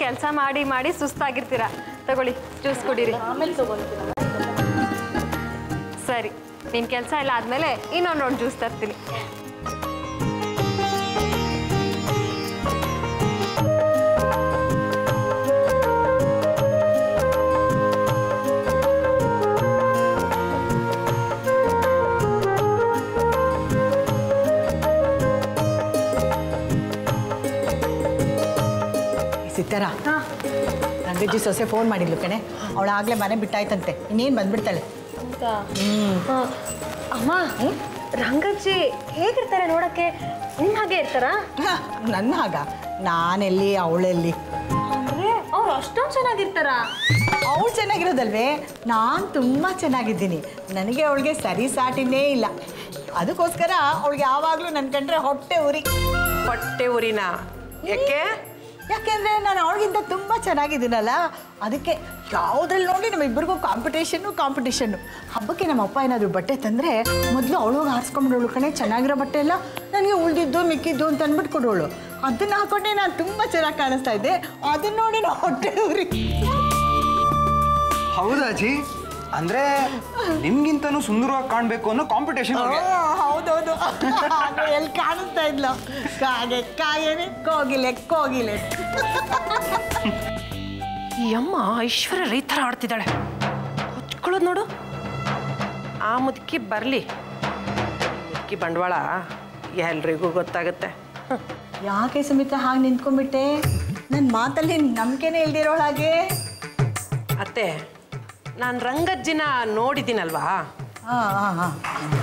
ಕೆಲಸ ಮಾಡಿ ಮಾಡಿ ಸುಸ್ತಾಗಿರ್ತೀರ ತಗೊಳ್ಳಿ ಜ್ಯೂಸ್ ಕುಡೀರಿ ಆಮೇಲೆ ತಗೊಂತೀನಿ ಸರಿ ನಿಮ್ಮ ಕೆಲಸ ಎಲ್ಲ ಆದಮೇಲೆ ಇನ್ನೊಂದು ನೋಡಿ ಜ್ಯೂಸ್ ತರ್ತೀನಿ ಸಿತ್ತಾರ ರಂಗಜ್ಜಿ ಸೊಸೆ ಫೋನ್ ಮಾಡಿದ್ಲು ಕಣೆ ಅವಳು ಆಗ್ಲೇ ಮನೆ ಬಿಟ್ಟಾಯ್ತಂತೆ ಇನ್ನೇನು ಬಂದ್ಬಿಡ್ತಾಳೆ ಆ, ಅಮ್ಮ ರಂಗಜ್ಜಿ ಹೇಗಿರ್ತಾರೆ ನೋಡಕ್ಕೆ ನಿಮ್ಮ ಹಾಗೆ ಇರ್ತಾರಾ ಹ, ನನ್ನ ಆಗ ನಾನೆಲ್ಲಿ ಅವಳೆಲ್ಲಿ ಅಂದ್ರೆ ಅವ್ರು ಅಷ್ಟೊಂದು ಚೆನ್ನಾಗಿರ್ತಾರಾ ಅವಳು ಚೆನ್ನಾಗಿರೋದಲ್ವೇ ನಾನು ತುಂಬ ಚೆನ್ನಾಗಿದ್ದೀನಿ ನನಗೆ ಅವಳಿಗೆ ಸರಿ ಸಾಟಿನೇ ಇಲ್ಲ ಅದಕ್ಕೋಸ್ಕರ ಅವಳಿಗೆ ಯಾವಾಗಲೂ ನನ್ನ ಕಂಡ್ರೆ ಹೊಟ್ಟೆ ಉರಿ ಹೊಟ್ಟೆ ಉರಿನ ಯಾಕೆ ಯಾಕೆಂದರೆ ನಾನು ಅವಳಿಗಿಂತ ತುಂಬ ಚೆನ್ನಾಗಿದ್ದೀನಲ್ಲ ಅದಕ್ಕೆ ಯಾವುದ್ರಲ್ಲಿ ನೋಡಿ ನಮ್ಮಿಬ್ಬರಿಗೂ ಕಾಂಪಿಟೇಷನ್ನು ಕಾಂಪಿಟೇಷನ್ನು ಹಬ್ಬಕ್ಕೆ ನಮ್ಮ ಅಪ್ಪ ಏನಾದರೂ ಬಟ್ಟೆ ತಂದರೆ ಮೊದಲು ಅವಳೋಗಿ ಹಾರಿಸ್ಕೊಂಬಿಡೋಳು ಕಣೆ ಚೆನ್ನಾಗಿರೋ ಬಟ್ಟೆ ಎಲ್ಲ ನನಗೆ ಉಳ್ದಿದ್ದು ಮಿಕ್ಕಿದ್ದು ಅಂತ ಅಂದ್ಬಿಟ್ಟು ಕೊಡೋಳು ಅದನ್ನು ಹಾಕೊಂಡೆ ನಾನು ತುಂಬ ಚೆನ್ನಾಗಿ ಕಾಣಿಸ್ತಾ ಇದ್ದೆ ಅದನ್ನ ನೋಡಿ ನಾವು ಹೊಟ್ಟೆ ಉರಿ ಹೌದಾ ಅಜ್ಜಿ ಅಂದ್ರೆ ನಿಮ್ಗಿಂತನೂ ಸುಂದರವಾಗಿ ಕಾಣ್ಬೇಕು ಅನ್ನೋ ಕಾಂಪಿಟೇಷನ್ ಓ, ಹೌದೌದು ಅದು ಎಲ್ಲಿ ಕಾಣಿಸ್ತಾ ಇದ್ಲು ಕಾಗೆ ಕಾಯೇನೆ ಕೋಗಿಲೆ ಕೋಗಿಲೆ ಈ ಅಮ್ಮ ಐಶ್ವರ್ಯ ರೈತರ ಆಡ್ತಿದ್ದಾಳೆ ಹೊಚ್ಕೊಳ್ಳೋದು ನೋಡು ಆ ಮುದುಕಿ ಬರಲಿ ಮುದುಕಿ ಬಂಡವಾಳ ಎಲ್ರಿಗೂ ಗೊತ್ತಾಗುತ್ತೆ ಹ್ಮ್. ಯಾಕೆ ಸುಮಿತ್ರ ಹಾಗೆ ನಿಂತ್ಕೊಂಡ್ಬಿಟ್ಟೆ ನನ್ನ ಮಾತಲ್ಲಿ ನಂಬಿಕೆನೇ ಇಲ್ದಿರೋ ಹಾಗೆ ಅತ್ತೆ ನಾನು ರಂಗಜ್ಜಿನ ನೋಡಿದ್ದೀನಲ್ವಾ ಹಾಂ ಹಾಂ ಹಾಂ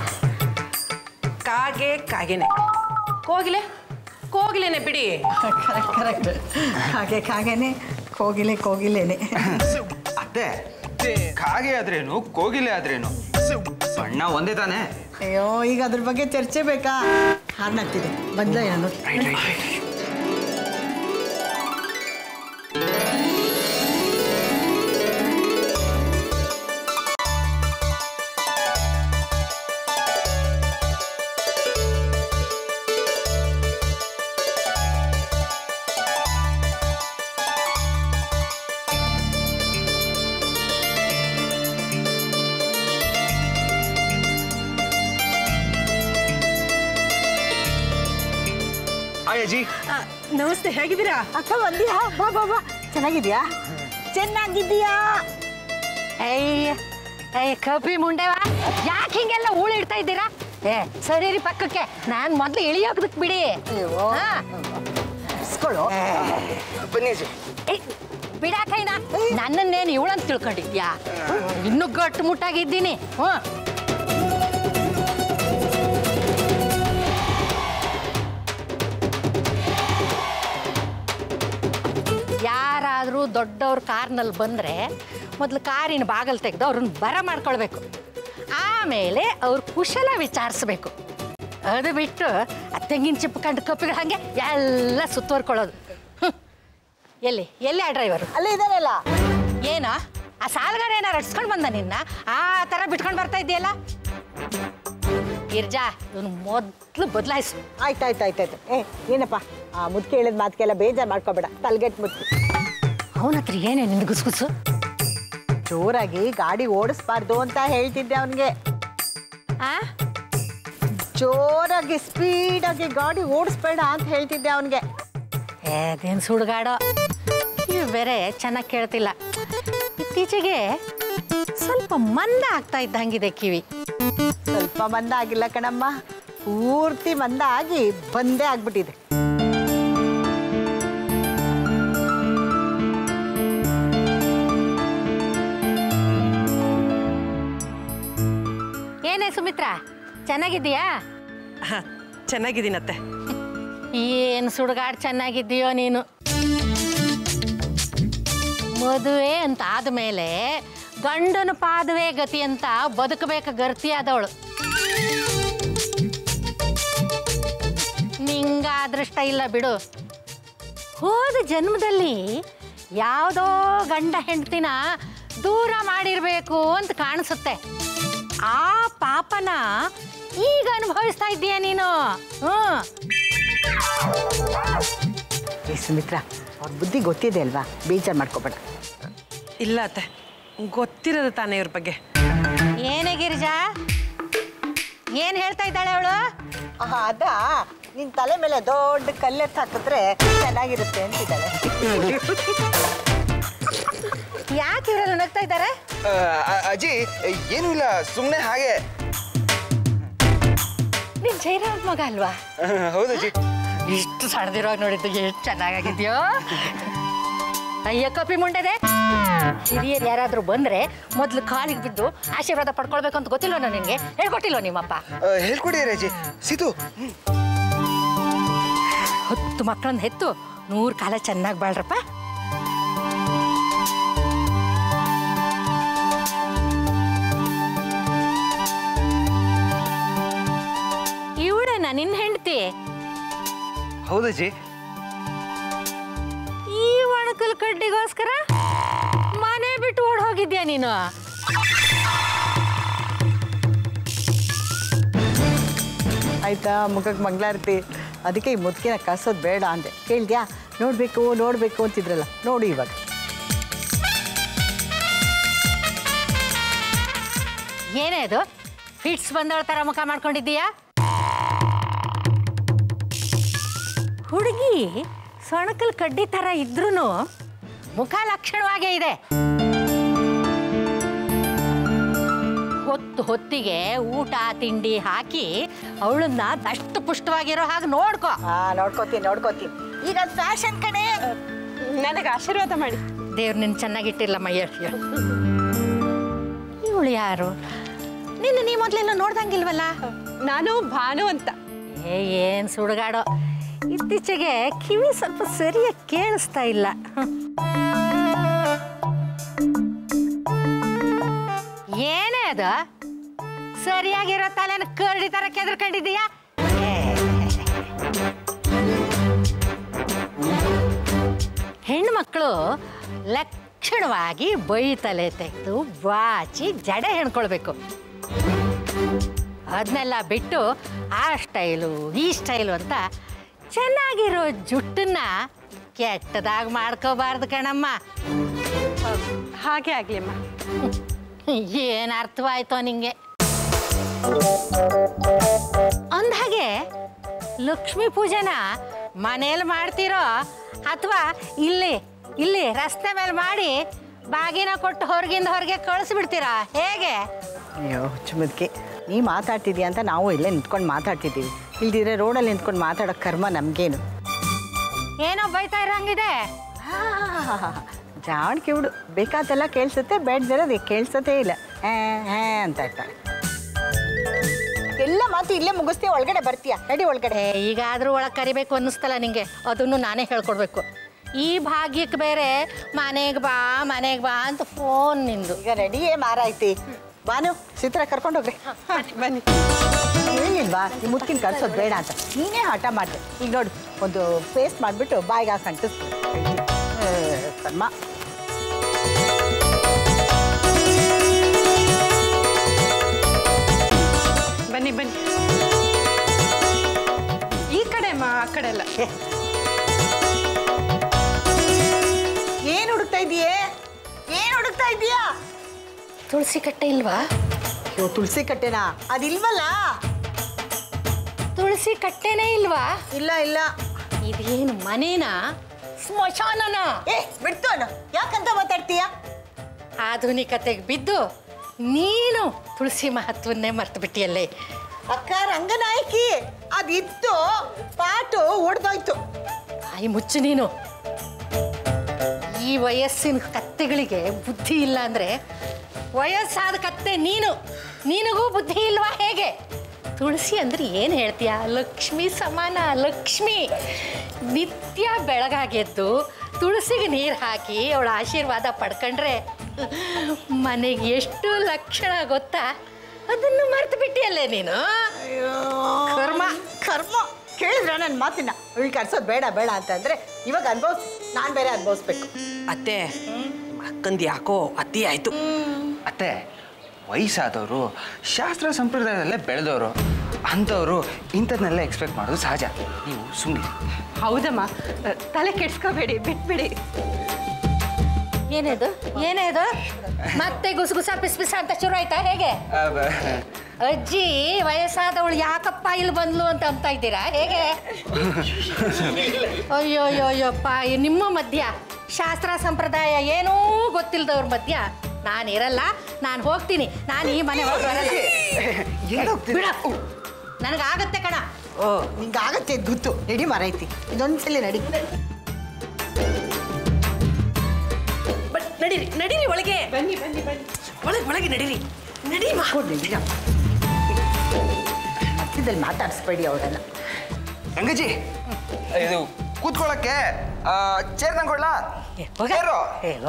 ಕಾಗೆ ಕಾಗೆನೆ ಕೋಗಿಲೆ ಕೋಗಿಲೆನೆ ಬಿಡಿ ಕರೆಕ್ಟ್ ಕರೆಕ್ಟ್ ಕಾಗೆ ಕಾಗೆನೆ ಕೋಗಿಲೆ ಕೋಗಿಲೆನೆ ಅತ್ತೆ ಕಾಗೆ ಆದ್ರೇನು ಕೋಗಿಲೆ ಆದ್ರೇನು ಬಣ್ಣ ಒಂದೇ ತಾನೇ ಅಯ್ಯೋ ಈಗ ಅದ್ರ ಬಗ್ಗೆ ಚರ್ಚೆ ಬೇಕಾ ಹಾರ್ನಾಗ್ತಿದೆ ಬಂದ ನಾನು ಹಾಯ್ ಅಜ್ಜಿ ನಮಸ್ತೆ ಹೇಗಿದ್ದೀರಾ ಅಕ್ಕ ಬಂದಿಯಾ ಬಾ ಬಾ ಬಾ ಚೆನ್ನಾಗಿದ್ಯಾ ಚೆನ್ನಾಗಿದ್ದೀಯಾ ಅಯ್ಯ ಅಯ್ಯ ಕಪಿ ಮುಂಡೆವ ಯಾಕೆ ಹಿಂಗೆಲ್ಲ ಇಡ್ತಾ ಇದ್ದೀರಾ ಏ ಸರಿ ರೀ ಪಕ್ಕಕ್ಕೆ ನಾನು ಮೊದಲು ಇಳಿಯೋದಕ್ಕೆ ಬಿಡಿ ಹಾ. ಇಸ್ಕೊಳ್ಳು ಬನ್ನಿ ಅಜ್ಜಿ ಏ, ಬಿಡಾಕೈನ ನನ್ನನ್ನೇನು ಇವಳಂತ ತಿಳ್ಕೊಂಡಿದ್ಯಾ ಇನ್ನೂ ಗಟ್ಟು ಮುಟ್ಟಾಗಿದ್ದೀನಿ ಹ್ಞೂ ಯಾರಾದರೂ ದೊಡ್ಡವ್ರ ಕಾರ್ನಲ್ಲಿ ಬಂದರೆ ಮೊದಲು ಕಾರಿನ ಬಾಗಲ್ ತೆಗೆದು ಅವ್ರನ್ನ ಬರ ಮಾಡ್ಕೊಳ್ಬೇಕು ಆಮೇಲೆ ಅವ್ರ ಕುಶಲ ವಿಚಾರಿಸ್ಬೇಕು ಅದು ಬಿಟ್ಟು ಆ ತೆಂಗಿನ ಚಿಪ್ಪು ಕಂಡು ಕಪ್ಪಿಗೆ ಹಾಗೆ ಎಲ್ಲ ಸುತ್ತುವರ್ಕೊಳ್ಳೋದು ಹ್ಮ್. ಎಲ್ಲಿ ಎಲ್ಲಿ ಆ ಡ್ರೈವರು ಅಲ್ಲೇ ಇದ್ದಾನಲ್ಲ ಏನೋ ಆ ಸಾಲಗಾರ ಏನಾರು ಅಡ್ಸ್ಕೊಂಡು ಬಂದ ನಿನ್ನ ಆ ಥರ ಬಿಟ್ಕೊಂಡು ಬರ್ತಾ ಇದೆಯಲ್ಲ ಗಿರ್ಜಾ ಇವನು ಮೊದಲು ಬದಲಾಯಿಸು ಆಯ್ತು ಆಯ್ತು ಆಯ್ತು ಆಯ್ತು ಏ ಏನಪ್ಪ ಆ ಮುದ್ಕೆ ಹೇಳಿದ ಮಾತಕ್ಕೆಲ್ಲ ಬೇಜಾರು ಮಾಡ್ಕೋಬೇಡ ತಲೆಗೆಟ್ ಮುಟ್ಟಿ ಅವನ ಹತ್ರ ಏನೇ ನಿಂದು ಗುಸ್ಗುಸು ಜೋರಾಗಿ ಗಾಡಿ ಓಡಿಸ್ಬಾರ್ದು ಅಂತ ಹೇಳ್ತಿದ್ದೆ ಅವನಿಗೆ ಆ ಜೋರಾಗಿ ಸ್ಪೀಡಾಗಿ ಗಾಡಿ ಓಡಿಸ್ಬೇಡ ಅಂತ ಹೇಳ್ತಿದ್ದೆ ಅವನಿಗೆ ಏದೇನು ಸುಡುಗಾಡೋ ಕಿವಿ ಬೇರೆ ಚೆನ್ನಾಗಿ ಕೇಳ್ತಿಲ್ಲ ಇತ್ತೀಚೆಗೆ ಸ್ವಲ್ಪ ಮಂದ ಆಗ್ತಾ ಇದ್ದಂಗಿದೆ ಕಿವಿ ಸ್ವಲ್ಪ ಮಂದ ಆಗಿಲ್ಲ ಕಣಮ್ಮ ಪೂರ್ತಿ ಮಂದ ಆಗಿ ಬಂದೇ ಆಗ್ಬಿಟ್ಟಿದೆ ಏನೇ ಸುಮಿತ್ರಾ ಚೆನ್ನಾಗಿದ್ದೀಯಾ ಹ, ಚೆನ್ನಾಗಿದ್ದೀನತ್ತೆ ಏನು ಸುಡುಗಾಡು ಚೆನ್ನಾಗಿದ್ದೀಯೋ ನೀನು ಮದುವೆ ಅಂತ ಆದಮೇಲೆ ಗಂಡನ ಪಾದವೇ ಗತಿ ಅಂತ ಬದುಕಬೇಕು ಗರ್ತಿ ಆದವಳು ನಿಂಗ ಅದೃಷ್ಟ ಇಲ್ಲ ಬಿಡು ಹೋದ ಜನ್ಮದಲ್ಲಿ ಯಾವುದೋ ಗಂಡ ಹೆಂಡ್ತಿನ ದೂರ ಮಾಡಿರಬೇಕು ಅಂತ ಕಾಣಿಸುತ್ತೆ ಆ ಪಾಪನ ಈಗ ಅನುಭವಿಸ್ತಾ ಇದ್ದೀಯ ನೀನು ಹ್ಞೂ ಏ ಸುಮಿತ್ರ ಅವ್ರ ಬುದ್ಧಿ ಗೊತ್ತಿದೆ ಅಲ್ವಾ ಬೇಜಾರು ಮಾಡ್ಕೋಬೇಡ ಇಲ್ಲ ಅತ್ತೆ ಗೊತ್ತಿರೋದು ತಾನೇ ಇವ್ರ ಬಗ್ಗೆ ಏನೇ ಗಿರಿಜಾ ಏನು ಹೇಳ್ತಾ ಇದ್ದಾಳೆ ಅವಳು ಅದ ನಿನ್ ತಲೆ ಮೇಲೆ ದೊಡ್ಡ ಕಲ್ಲೆತ್ತು ಹಾಕಿದ್ರೆ ಚೆನ್ನಾಗಿರುತ್ತೆ ಅಂತಿದ್ದಾಳೆ ಯಾಕೆ ಇವರೆಲ್ಲ ನಗ್ತಾ ಇದ್ದಾರೆ ಆ, ಅ- ಅಜ್ಜಿ ಏನೂ ಇಲ್ಲ ಸುಮ್ಮನೆ ಹಾಗೆ ನೀನ್ ಜೈರಾಮ್ ಮಗ ಅಲ್ವಾ ಹೌದು ಅಜ್ಜಿ ಇಷ್ಟು ಸಣ್ಣದಿರುವಾಗ ನೋಡಿದ್ದು ಎಷ್ಟು ಚೆನ್ನಾಗಿದ್ಯೋ ಅಯ್ಯ ಕಪಿ ಮುಂಡೆದೆ ಹಿರಿಯರು ಯಾರಾದ್ರೂ ಬಂದ್ರೆ ಮೊದ್ಲು ಕಾಲಿಗೆ ಬಿದ್ದು ಆಶೀರ್ವಾದ ಪಡ್ಕೊಳ್ಬೇಕು ಅಂತ ಗೊತ್ತಿಲ್ವ ನಿನಗೆ ಹೇಳ್ಕೊಟ್ಟಿಲ್ವ ನಿಮ್ಮಪ್ಪ ಆ, ಹೇಳ್ಕೊಡಿರಿ ಅಜ್ಜಿ ಸಿತು ಹತ್ತು ಮಕ್ಕಳನ್ನ ಹೆತ್ತು ನೂರು ಕಾಲ ಚೆನ್ನಾಗಿ ಬಾಳ್ರಪ್ಪ ಇವಳೇನ ನಿನ್ನ ಹೆಂಡತಿ ಹೌದು ಅಜ್ಜಿ ಈ ಒಣಕಲ್ ಕಡ್ಡಿಗೋಸ್ಕರ ಮನೆ ಬಿಟ್ಟು ಓಡ್ ಹೋಗಿದ್ಯಾ ನೀನು ಆಯ್ತಾ ಮುಖಕ್ಕೆ ಮಂಗಳಾರತಿ ಅದಕ್ಕೆ ಈ ಮುದುಕಿನ ಕಳ್ಸೋದು ಬೇಡ ಅಂದೆ ಕೇಳಿದ್ಯಾ ನೋಡಬೇಕು ನೋಡಬೇಕು ಅಂತಿದ್ರಲ್ಲ ನೋಡು ಇವಾಗ ಏನೇ ಅದು ಫಿಟ್ಸ್ ಬಂದವಳ ಥರ ಮುಖ ಮಾಡ್ಕೊಂಡಿದ್ದೀಯಾ ಹುಡುಗಿ ಸೊಣಕಲ್ ಕಡ್ಡಿ ಥರ ಇದ್ರೂ ಮುಖ ಲಕ್ಷಣವಾಗೇ ಇದೆ ಹೊತ್ತು ಹೊತ್ತಿಗೆ ಊಟ ತಿಂಡಿ ಹಾಕಿ ಅವಳನ್ನ ದಷ್ಟು ಪುಷ್ಟವಾಗಿರೋ ಹಾಗೆ ನೋಡ್ಕೋ ಹಾ ನೋಡ್ಕೋತೀನಿ ನೋಡ್ಕೋತೀನಿ ಈಗ ಅದು ಫ್ಯಾಷನ್ ಕಣೆ ನನಗೆ ಆಶೀರ್ವಾದ ಮಾಡಿ ದೇವ್ರು ನಿನ್ನ ಚೆನ್ನಾಗಿಟ್ಟಿಲ್ಲ ಮಯ್ಯ ಇವಳು ಯಾರು ನಿನ್ನ ನೀ ಮೊದಲೆಲ್ಲ ನೋಡ್ದಂಗಿಲ್ವಲ್ಲ ನಾನು ಭಾನು ಅಂತ ಏ ಏನು ಸುಡುಗಾಡೋ ಇತ್ತೀಚೆಗೆ ಕಿವಿ ಸ್ವಲ್ಪ ಸರಿಯಾಗಿ ಕೇಳಿಸ್ತಾ ಇಲ್ಲ ಹ್ಮ್. ಏನೇ ಅದು ಸರಿಯಾಗಿರೋ ತಲೆನ ಕರಡಿ ತರ ಕೆದರ್ಕೊಂಡಿದೀಯಾ ಹೆಣ್ಮಕ್ಳು ಲಕ್ಷಣವಾಗಿ ಬೈ ತಲೆ ತೆಗೆದು ಬಾಚಿ ಜಡೆ ಹೆಣ್ಕೊಳ್ಬೇಕು ಅದನ್ನೆಲ್ಲ ಬಿಟ್ಟು ಆ ಸ್ಟೈಲು ಈ ಸ್ಟೈಲು ಅಂತ ಚೆನ್ನಾಗಿರೋ ಜುಟ್ಟನ್ನ ಕೆಟ್ಟದಾಗಿ ಮಾಡ್ಕೋಬಾರ್ದು ಕಣಮ್ಮ ಹಾಗೆ ಆಗ್ಲಿ ಅಮ್ಮ ಏನು ಅರ್ಥವಾಯ್ತೋ ನಿಂಗೆ ಅಂದ್ಹಾಗೆ ಲಕ್ಷ್ಮೀ ಪೂಜೆನ ಮನೇಲಿ ಮಾಡ್ತೀರೋ ಅಥವಾ ಇಲ್ಲಿ ಇಲ್ಲಿ ರಸ್ತೆ ಮೇಲೆ ಮಾಡಿ ಬಾಗಿನ ಕೊಟ್ಟು ಹೊರಗಿಂದ ಹೊರಗೆ ಕಳಿಸ್ಬಿಡ್ತೀರಾ ಹೇಗೆ ಅಯ್ಯೋ ಚುಮದ್ಕೆ ನೀ ಮಾತಾಡ್ತಿದ್ಯಾ ಅಂತ ನಾವು ಇಲ್ಲೇ ನಿಂತ್ಕೊಂಡು ಮಾತಾಡ್ತಿದ್ದೀವಿ ಇಲ್ದಿದ್ರೆ ರೋಡಲ್ಲಿ ನಿಂತ್ಕೊಂಡು ಮಾತಾಡೋ ಕರ್ಮ ನಮಗೇನು ಏನೋ ಬೈತಾ ಇರೋಂಗಿದೆ ಜಾಣಕ್ಕೆ ಹುಡು ಬೇಕಾದೆಲ್ಲ ಕೇಳಿಸುತ್ತೆ ಬೇಡ್ದಿರೋದು ಕೇಳಿಸೋದೇ ಇಲ್ಲ ಹೇ ಹೇ ಅಂತ ಇರ್ತಾಳೆ ಎಲ್ಲ ಮಾತು ಇಲ್ಲೇ ಮುಗಿಸ್ತೀಯ ಒಳಗಡೆ ಬರ್ತೀಯ ನಡಿ ಒಳಗಡೆ ಏ, ಈಗಾದ್ರೂ ಒಳಗೆ ಕರಿಬೇಕು ಅನ್ನಿಸ್ತಲ್ಲ ನಿಂಗೆ ಅದನ್ನು ನಾನೇ ಹೇಳ್ಕೊಡ್ಬೇಕು ಈ ಭಾಗ್ಯಕ್ಕೆ ಬೇರೆ ಮನೆಗೆ ಬಾ ಮನೆಗೆ ಬಾ ಅಂತ ಫೋನ್ ನಿಂದು ಈಗ ರೆಡಿಯೇ ಮಾರಾಯ್ತಿ ಬಾನು ಚಿತ್ರ ಕರ್ಕೊಂಡು ಹೋಗ್ರಿ ಬನ್ನಿ ಹೇಳಿಲ್ವಾ ಈ ಮುತ್ತಿನ ಕಳ್ಸೋದು ಬೇಡ ಅಂತ ನೀನೇ ಹಠ ಮಾಡಿದೆ ಈಗ ನೋಡು ಒಂದು ಪೇಸ್ಟ್ ಮಾಡಿಬಿಟ್ಟು ಬಾಯಿಗೆ ಹಾಕಿ ಅಂಟಿಸ್ತೀನಿ ಕರ್ಮ ಬನ್ನಿ ಬನ್ನಿ ಈ ಕಡೆ ಅಮ್ಮ ಆ ಕಡೆ ಎಲ್ಲ ಏನು ಹುಡುಕ್ತಾ ಇದೀಯೇ ಏನು ಹುಡುಕ್ತಾ ಇದೀಯಾ ತುಳಸಿ ಕಟ್ಟೆ ಇಲ್ವಾ ಅಯ್ಯೋ ತುಳಸಿ ಕಟ್ಟೆನಾ ಅದಿಲ್ವಲ್ಲ ತುಳಸಿ ಕಟ್ಟೆನೇ ಇಲ್ವಾ ಇಲ್ಲ ಇಲ್ಲ ಇದೇನು ಮನೇನಾ ಸ್ಮಶಾನನ ಏ ಬಿಡ್ತು ಅಣ್ಣ ಯಾಕಂತ ಮಾತಾಡ್ತೀಯ ಆಧುನಿಕತೆಗೆ ಬಿದ್ದು ನೀನು ತುಳಸಿ ಮಹತ್ವನ್ನೇ ಮರ್ತು ಬಿಟ್ಟಿಯಲ್ಲೇ ಅಕ್ಕ ರಂಗನಾಯಕಿ ಅದಿತ್ತು ಪಾಟು ಒಡೆದೋಯ್ತು ಬಾಯಿ ಮುಚ್ಚು ನೀನು ಈ ವಯಸ್ಸಿನ ಕತ್ತೆಗಳಿಗೆ ಬುದ್ಧಿ ಇಲ್ಲ ಅಂದ್ರೆ ವಯಸ್ಸಾದ ಕತ್ತೆ ನೀನು ನಿನಗೂ ಬುದ್ಧಿ ಇಲ್ವಾ ಹೇಗೆ ತುಳಸಿ ಅಂದ್ರೆ ಏನು ಹೇಳ್ತೀಯ ಲಕ್ಷ್ಮಿ ಸಮಾನ ಲಕ್ಷ್ಮಿ ನಿತ್ಯ ಬೆಳಗಾಗೆದ್ದು ತುಳಸಿಗೆ ನೀರು ಹಾಕಿ ಅವಳ ಆಶೀರ್ವಾದ ಪಡ್ಕೊಂಡ್ರೆ ಮನೆಗೆ ಎಷ್ಟು ಲಕ್ಷಣ ಗೊತ್ತಾ ಅದನ್ನು ಮರ್ತು ಬಿಟ್ಟಿಯಲ್ಲೇ ನೀನು ಕರ್ಮ ಕರ್ಮ ಕೇಳಿದ್ರ ನನ್ನ ಮಾತಿನ ಇವಳು ಕರ್ಸೋದು ಬೇಡ ಬೇಡ ಅಂತಂದ್ರೆ ಇವಾಗ ಅನ್ಭವಿಸ್ ನಾನು ಬೇರೆ ಅನ್ಭವಿಸ್ಬೇಕು ಅತ್ತೆ ಅಕ್ಕಂದು ಯಾಕೋ ಅತಿ ಆಯ್ತು ಅತ್ತೆ ವಯಸ್ಸಾದವರು ಶಾಸ್ತ್ರ ಸಂಪ್ರದಾಯದಲ್ಲೇ ಬೆಳೆದವರು ಅಂಥವ್ರು ಇಂಥದ್ನೆಲ್ಲ ಎಕ್ಸ್ಪೆಕ್ಟ್ ಮಾಡೋದು ಸಹಜ ನೀವು ಸುಮ್ಮನೆ ಹೌದಮ್ಮ ಅ, ತಲೆ ಕೆಡ್ಸ್ಕೋಬೇಡಿ ಬಿಟ್ಬಿಡಿ ಏನೇದು ಏನೇದು ಮತ್ತೆ ಗುಸಗುಸ ಪಿಸ್ ಪಿಸ ಅಂತ ಶುರು ಆಯ್ತಾ ಹೇಗೆ ಅಜ್ಜಿ ವಯಸ್ಸಾದವಳು ಯಾಕಪ್ಪ ಇಲ್ಲಿ ಬಂದ್ಲು ಅಂತ ಅಂತ ಇದ್ದೀರಾ ಹೇಗೆ ಅಯ್ಯೋ ಅಯ್ಯೋ ಅಯ್ಯಪ್ಪ ಈ ನಿಮ್ಮ ಮಧ್ಯ ಶಾಸ್ತ್ರ ಸಂಪ್ರದಾಯ ಏನೂ ಗೊತ್ತಿಲ್ಲದವ್ರ ಮಧ್ಯ ನಾನು ಇರಲ್ಲ ನಾನು ಹೋಗ್ತೀನಿ ನಾನು ಈ ಮನೆ ಒಳಗೆ ಬರಲ್ಲ ಬಿಡ ನನಗಾಗತ್ತೆ ಕಣ ಓ ನಿಂಗಾಗತ್ತೆ ಇದ್ ಗೊತ್ತು ನಡಿ ಮರೈತಿ ಇದೊಂದ್ಸಲಿ ನಡಿ ಬಟ್ ನಡೀರಿ ನಡೀರಿ ಒಳಗೆ ಬನ್ನಿ ಬನ್ನಿ ಬನ್ನಿ ಒಳಗೆ ಒಳಗೆ ನಡೀರಿ ನಡೀಮ ಕೊಡಿ ಮಧ್ಯದಲ್ಲಿ ಮಾತಾಡಿಸ್ಬೇಡಿ ಅವಳನ್ನ ಗಂಗಜಿ ಇದು ಕೂತ್ಕೊಳ್ಳಕ್ಕೆ ಚೇರ್ ತಂಗೊಳ್ಳ ಚೇರು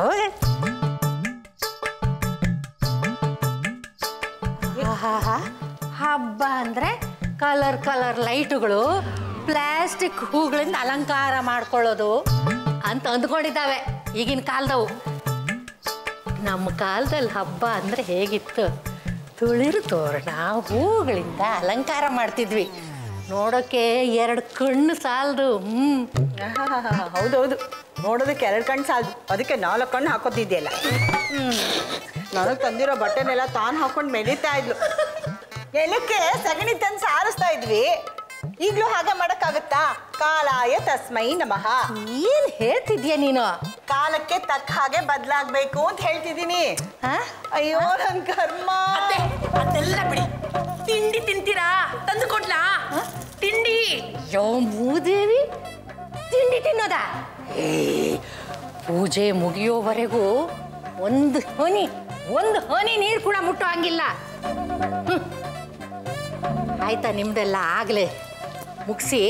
ಆಹಾಹಾ. ಹಬ್ಬ ಅಂದ್ರೆ ಕಲರ್ ಕಲರ್ ಲೈಟುಗಳು ಪ್ಲಾಸ್ಟಿಕ್ ಹೂಗಳಿಂದ ಅಲಂಕಾರ ಮಾಡ್ಕೊಳ್ಳೋದು ಅಂತ ಅಂದ್ಕೊಂಡಿದ್ದಾವೆ ಈಗಿನ ಕಾಲದವು ನಮ್ಮ ಕಾಲದಲ್ಲಿ ಹಬ್ಬ ಅಂದ್ರೆ ಹೇಗಿತ್ತು ತುಳಿರು ತೋರಣ ಹೂಗಳಿಂದ ಅಲಂಕಾರ ಮಾಡ್ತಿದ್ವಿ ನೋಡೋಕೆ ಎರಡು ಕಣ್ಣು ಸಾಲದು ಹ್ಮ್ ಹೌದೌದು ನೋಡೋದಕ್ಕೆ ಎರಡು ಕಣ್ಣು ಸಾಲದು ಅದಕ್ಕೆ ನಾಲ್ಕು ಕಣ್ಣು ಹಾಕೋತಿದ್ಯಲ್ಲ ನನಗೆ ತಂದಿರೋ ಬಟ್ಟೆನೆಲ್ಲ ತಾನು ಹಾಕೊಂಡು ಮೆಲಿತಾ ಇದ್ಲು ಎಲ್ಲಕ್ಕೆ ಸಗಣಿ ತಂದು ಸಾರಿಸ್ತಾ ಇದ್ವಿ ಈಗಲೂ ಹಾಗೆ ಮಾಡೋಕ್ಕಾಗತ್ತಾ ಕಾಲಾಯ ತಸ್ಮೈ ನಮಃ ಏನ್ ಹೇಳ್ತಿದ್ಯಾ ನೀನು ಕಾಲಕ್ಕೆ ತಕ್ಕ ಹಾಗೆ ಬದಲಾಗಬೇಕು ಅಂತ ಹೇಳ್ತಿದ್ದೀನಿ ಹಾ ಅಯ್ಯೋ ನನ್ನ ಕರ್ಮ ಅದೆಲ್ಲ ಬಿಡಿ ತಿಂಡಿ ತಿಂತೀರಾ ತಂದು ಕೊಡ್ಲಾ ತಿಂಡಿ ಯೋ ಮೂದೇವಿ ತಿಂಡಿ ತಿನ್ನೋದ ಏ ಪೂಜೆ ಮುಗಿಯೋವರೆಗೂ ಒಂದು ಹನಿ ಒಂದು ಹನಿ ನೀರು ಕೂಡ ಮುಟ್ಟೋ ಹಂಗಿಲ್ಲ ಹ್ಮ್. ಆಯ್ತಾ ನಿಮ್ದೆಲ್ಲ ಆಗ್ಲೇ ಮುಗಿಸಿ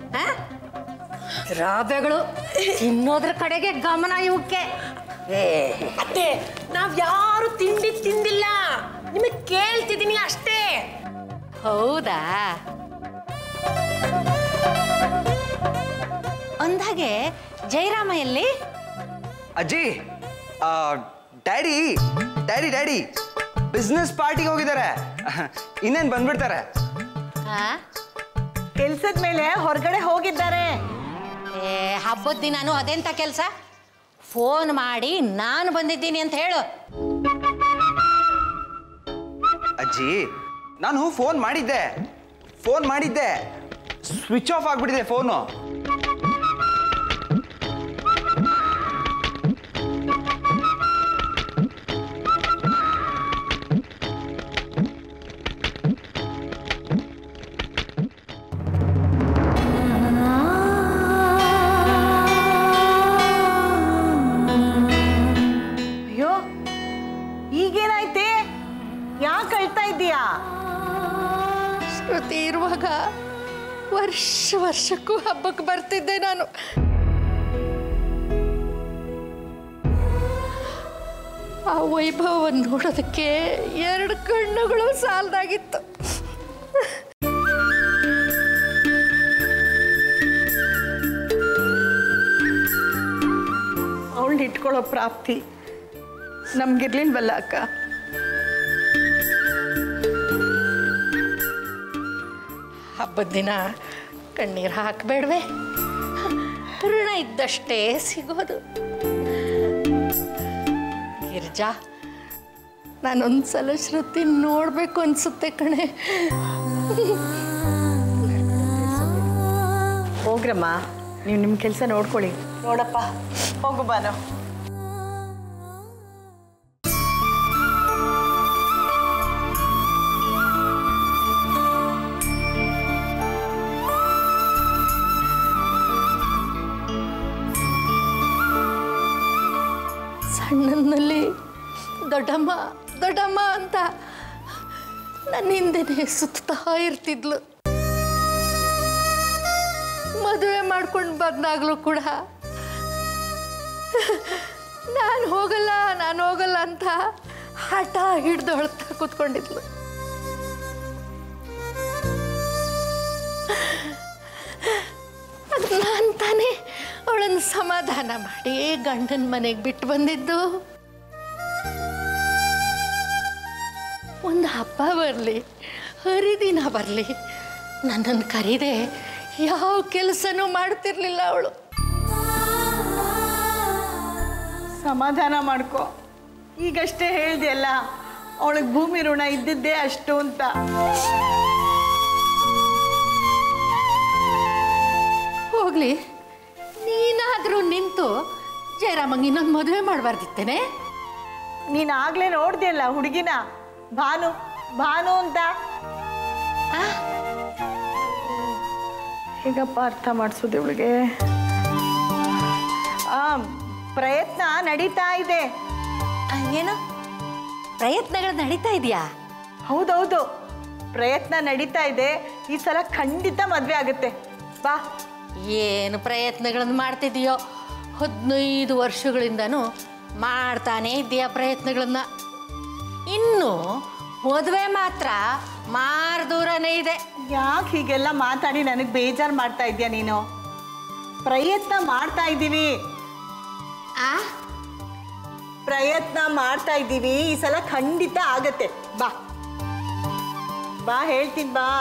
ರಾಬೆಗಳು ತಿನ್ನೋದ್ರ ಕಡೆಗೆ ಗಮನ ಇವಕ್ಕೆ ಏ ಅತ್ತೆ ನಾವ್ ಯಾರು ತಿಂಡಿ ತಿಂದಿಲ್ಲ ನಿಮಗೆ ಕೇಳ್ತಿದ್ದೀನಿ ಅಷ್ಟೇ ಹೌದಾ ಅಂದಾಗೆ ಜಯರಾಮ ಎಲ್ಲಿ ಅಜ್ಜಿ ಡ್ಯಾಡಿ ಡ್ಯಾಡಿ ಡ್ಯಾಡಿ ಬಿಸ್ನೆಸ್ ಪಾರ್ಟಿಗೆ ಹೋಗಿದ್ದಾರೆ ಇನ್ನೇನು ಬಂದ್ಬಿಡ್ತಾರೆ ಆ? ಕೆಲ್ಸದ ಮೇಲೆ ಹೊರಗಡೆ ಹೋಗಿದ್ದಾರೆ ಏ ಹಬ್ಬದ ದಿನಾನು ಅದೆಂತ ಕೆಲಸ ಫೋನ್ ಮಾಡಿ ನಾನು ಬಂದಿದ್ದೀನಿ ಅಂತ ಹೇಳು ಅಜ್ಜಿ ನಾನು ಫೋನ್ ಮಾಡಿದ್ದೆ ಫೋನ್ ಮಾಡಿದ್ದೆ ಸ್ವಿಚ್ ಆಫ್ ಆಗ್ಬಿಟ್ಟಿದೆ ಫೋನು ಅಯ್ಯೋ ಈಗೇನಾಯ್ತೆ ಯಾಕೆ ಅಳ್ತಾ ಇದ್ದೀಯಾ ಶ್ರುತಿ ಇರುವಾಗ ವರ್ಷ ವರ್ಷಕ್ಕೂ ಹಬ್ಬಕ್ಕೆ ಬರ್ತಿದ್ದೆ ನಾನು ಆ ವೈಭವವನ್ನು ನೋಡೋದಕ್ಕೆ ಎರಡು ಕಣ್ಣುಗಳು ಸಾಲದಾಗಿತ್ತು ಅವಳನ್ನ ಇಟ್ಕೊಳ್ಳೋ ಪ್ರಾಪ್ತಿ ನಮ್ಗಿರ್ಲಿಲ್ವಲ್ಲ ಅಕ್ಕ ಹಬ್ಬದ ದಿನ ಕಣ್ಣೀರು ಹಾಕಬೇಡ್ವೆ ಋಣ ಇದ್ದಷ್ಟೇ ಸಿಗೋದು ಗಿರ್ಜಾ ನಾನೊಂದ್ಸಲ ಶ್ರುತಿ ನೋಡ್ಬೇಕು ಅನ್ಸುತ್ತೆ ಕಣೆ ಹೋಗ್ರಮ್ಮ ನೀವು ನಿಮ್ಮ ಕೆಲಸ ನೋಡ್ಕೊಳ್ಳಿ ನೋಡಪ್ಪ ಹೋಗು ಬಾನು ಸಣ್ಣನಲ್ಲಿ ದೊಡ್ಡಮ್ಮ ದೊಡ್ಡಮ್ಮ ಅಂತ ನನ್ನ ಹಿಂದೆನೆ ಸುತ್ತಾ ಇರ್ತಿದ್ಲು ಮದುವೆ ಮಾಡ್ಕೊಂಡು ಬಂದಾಗಲೂ ಕೂಡ ನಾನು ಹೋಗಲ್ಲ ನಾನು ಹೋಗಲ್ಲ ಅಂತ ಹಠ ಹಿಡ್ದು ಅಳ್ತಾ ಕೂತ್ಕೊಂಡಿದ್ಲು ಅದು ನಾನು ತಾನೇ ಅವಳನ್ನು ಸಮಾಧಾನ ಮಾಡಿ ಗಂಡನ ಮನೆಗೆ ಬಿಟ್ಟು ಬಂದಿದ್ದು ಒಂದು ಹಬ್ಬ ಬರಲಿ ಹರಿದಿನ ಬರಲಿ ನನ್ನನ್ನು ಕರೀದೆ ಯಾವ ಕೆಲಸನೂ ಮಾಡ್ತಿರ್ಲಿಲ್ಲ ಅವಳು ಸಮಾಧಾನ ಮಾಡ್ಕೊ ಈಗಷ್ಟೇ ಹೇಳ್ದೆಯಲ್ಲ ಅವಳಿಗೆ ಭೂಮಿ ಋಣ ಇದ್ದಿದ್ದೇ ಅಷ್ಟು ಅಂತ ಹೋಗ್ಲಿ ನೀನಾದರೂ ನಿಂತು ಜಯರಾಮಂಗೆ ಇನ್ನೊಂದು ಮದುವೆ ಮಾಡಬಾರ್ದಿತ್ತೇನೆ ನೀನು ಆಗ್ಲೇ ನೋಡ್ದೆಯಲ್ಲ ಹುಡುಗಿನ ಭಾನು ಭಾನು ಅಂತ ಹೇಗಪ್ಪ ಅರ್ಥ ಮಾಡಿಸೋದು ಇವಳಿಗೆ ಆ ಪ್ರಯತ್ನ ನಡೀತಾ ಇದೆ ಏನು ಪ್ರಯತ್ನಗಳು ನಡೀತಾ ಇದೆಯಾ ಹೌದೌದು ಪ್ರಯತ್ನ ನಡೀತಾ ಇದೆ ಈ ಸಲ ಖಂಡಿತ ಮದುವೆ ಆಗುತ್ತೆ ಬಾ ಏನು ಪ್ರಯತ್ನಗಳನ್ನು ಮಾಡ್ತಿದೀಯೋ ಹದಿನೈದು ವರ್ಷಗಳಿಂದನೂ ಮಾಡ್ತಾನೇ ಇದ್ದೀಯ ಪ್ರಯತ್ನಗಳನ್ನ ಇನ್ನು ಮದುವೆ ಮಾತ್ರ ಮಾರ್ ದೂರನೇ ಇದೆ ಯಾಕೆ ಹೀಗೆಲ್ಲ ಮಾತಾಡಿ ನನಗೆ ಬೇಜಾರು ಮಾಡ್ತಾ ಇದೀಯ ನೀನು ಪ್ರಯತ್ನ ಮಾಡ್ತಾ ಇದ್ದೀವಿ ಆ ಪ್ರಯತ್ನ ಮಾಡ್ತಾ ಇದ್ದೀವಿ ಈ ಸಲ ಖಂಡಿತ ಆಗತ್ತೆ ಬಾ ಬಾ ಹೇಳ್ತೀನಿ ಬಾ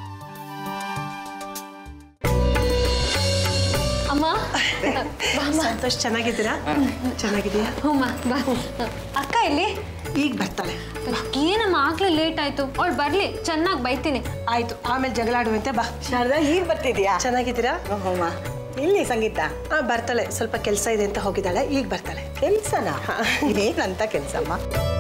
ಅಮ್ಮ ಸಂತೋಷ್ ಚೆನ್ನಾಗಿದ್ದೀರಾ ಚೆನ್ನಾಗಿದೆಯಾ ಹ್ಞೂಮ್ಮ ಬಾ ಅಕ್ಕ ಇಲ್ಲಿ ಈಗ ಬರ್ತಾಳೆ ಏನಮ್ಮ ಆಗ್ಲೇ ಲೇಟ್ ಆಯ್ತು ಅವಳು ಬರ್ಲಿ ಚೆನ್ನಾಗಿ ಬೈತೀನಿ ಆಯ್ತು ಆಮೇಲೆ ಜಗಳ ಆಡುವಂತೆ ಬಾ ಶಾರದಾ ಈಗ ಬರ್ತಿದ್ಯಾ ಚೆನ್ನಾಗಿದ್ದೀರಾ ಹೋಮ ಇಲ್ಲಿ ಸಂಗೀತ ಆ ಬರ್ತಾಳೆ ಸ್ವಲ್ಪ ಕೆಲಸ ಇದೆ ಅಂತ ಹೋಗಿದ್ದಾಳೆ ಈಗ ಬರ್ತಾಳೆ ಕೆಲ್ಸನ ಏನಂತ ಕೆಲ್ಸಮ್ಮ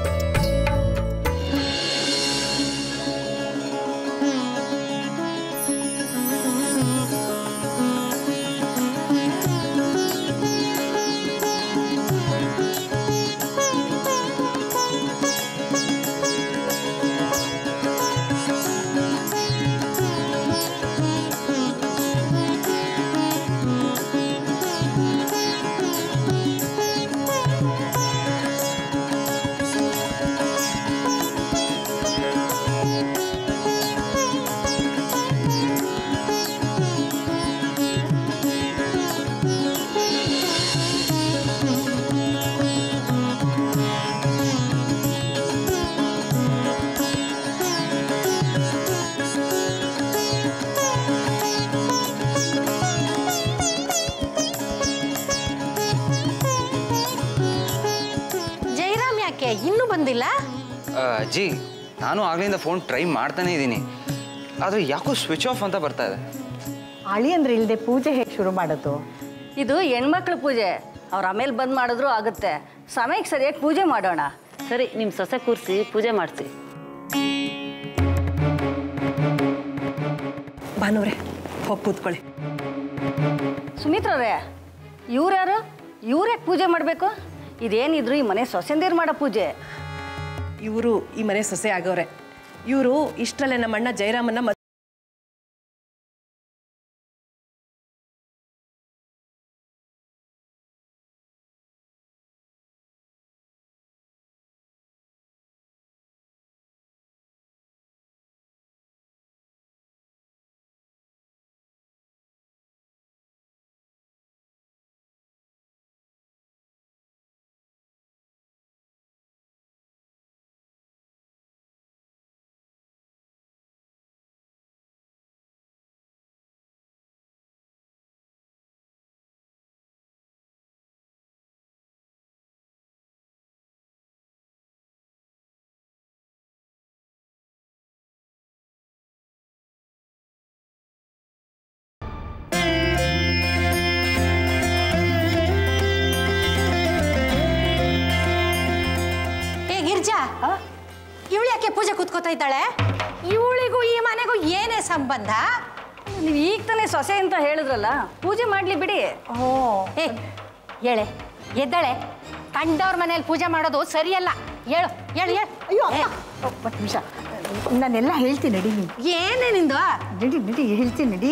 ಜಯರಾಮ್ ಯಾಕೆ ಇನ್ನೂ ಬಂದಿಲ್ಲ ಆ, ಅಜ್ಜಿ ನಾನು ಆಗ್ಲಿಂದ ಫೋನ್ ಟ್ರೈ ಮಾಡ್ತಾನೆ ಇದ್ದೀನಿ ಆದರೆ ಯಾಕೋ ಸ್ವಿಚ್ ಆಫ್ ಅಂತ ಬರ್ತಾ ಇದೆ ಅಳಿ ಅಂದ್ರೆ ಇಲ್ಲದೆ ಪೂಜೆ ಹೇಗೆ ಶುರು ಮಾಡೋದು ಇದು ಹೆಣ್ಮಕ್ಳ ಪೂಜೆ ಅವ್ರ ಆಮೇಲೆ ಬಂದ್ ಮಾಡಿದ್ರು ಆಗುತ್ತೆ ಸಮಯಕ್ಕೆ ಸರಿಯಾಗಿ ಪೂಜೆ ಮಾಡೋಣ ಸರಿ ನಿಮ್ಮ ಸೊಸೆ ಕೂರಿಸಿ ಪೂಜೆ ಮಾಡಿಸಿ ಭಾನುವ್ರೆ ಹೋಗಿ ಕೂತ್ಕೊಳ್ಳಿ ಸುಮಿತ್ರವ್ರೆ ಇವ್ರ್ಯಾರು ಇವ್ರ್ಯಾಕೆ ಪೂಜೆ ಮಾಡಬೇಕು ಇದೇನಿದ್ರು ಈ ಮನೆ ಸೊಸೆಂದಿರು ಮಾಡೋ ಪೂಜೆ ಇವರು ಈ ಮನೆ ಸೊಸೆ ಆಗೋರೆ ಇವರು ಇಷ್ಟರಲ್ಲೇ ನಮ್ಮ ಅಣ್ಣ ಜಯರಾಮನ್ನ ಮದ್- ಏ ಗಿರ್ಜಾ ಇವಳು ಯಾಕೆ ಪೂಜೆ ಕೂತ್ಕೋತಾ ಇದ್ದಾಳೆ ಇವಳಿಗೂ ಈ ಮನೆಗೂ ಏನೇ ಸಂಬಂಧ ನೀವು ಈಗ ತಾನೇ ಸೊಸೆ ಅಂತ ಹೇಳಿದ್ರಲ್ಲ ಪೂಜೆ ಮಾಡಲಿ ಬಿಡಿ ಓ ಏ ಹೇಳೆ ಎದ್ದಾಳೆ ಕಂಡವ್ರ ಮನೇಲಿ ಪೂಜೆ ಮಾಡೋದು ಸರಿಯಲ್ಲ ಹೇಳು ಹೇಳು ಹೇಳು ಅಯ್ಯೋ ಏ, ಅಮ್ಮ ಒಂದು ನಿಮಿಷ ನಾನೆಲ್ಲ ಹೇಳ್ತೀನಿ ನಡಿ ನೀನು ಏನೇ ನಿಂದು ನಡಿ ನಡಿ ಹೇಳ್ತೀನಿ ನಡಿ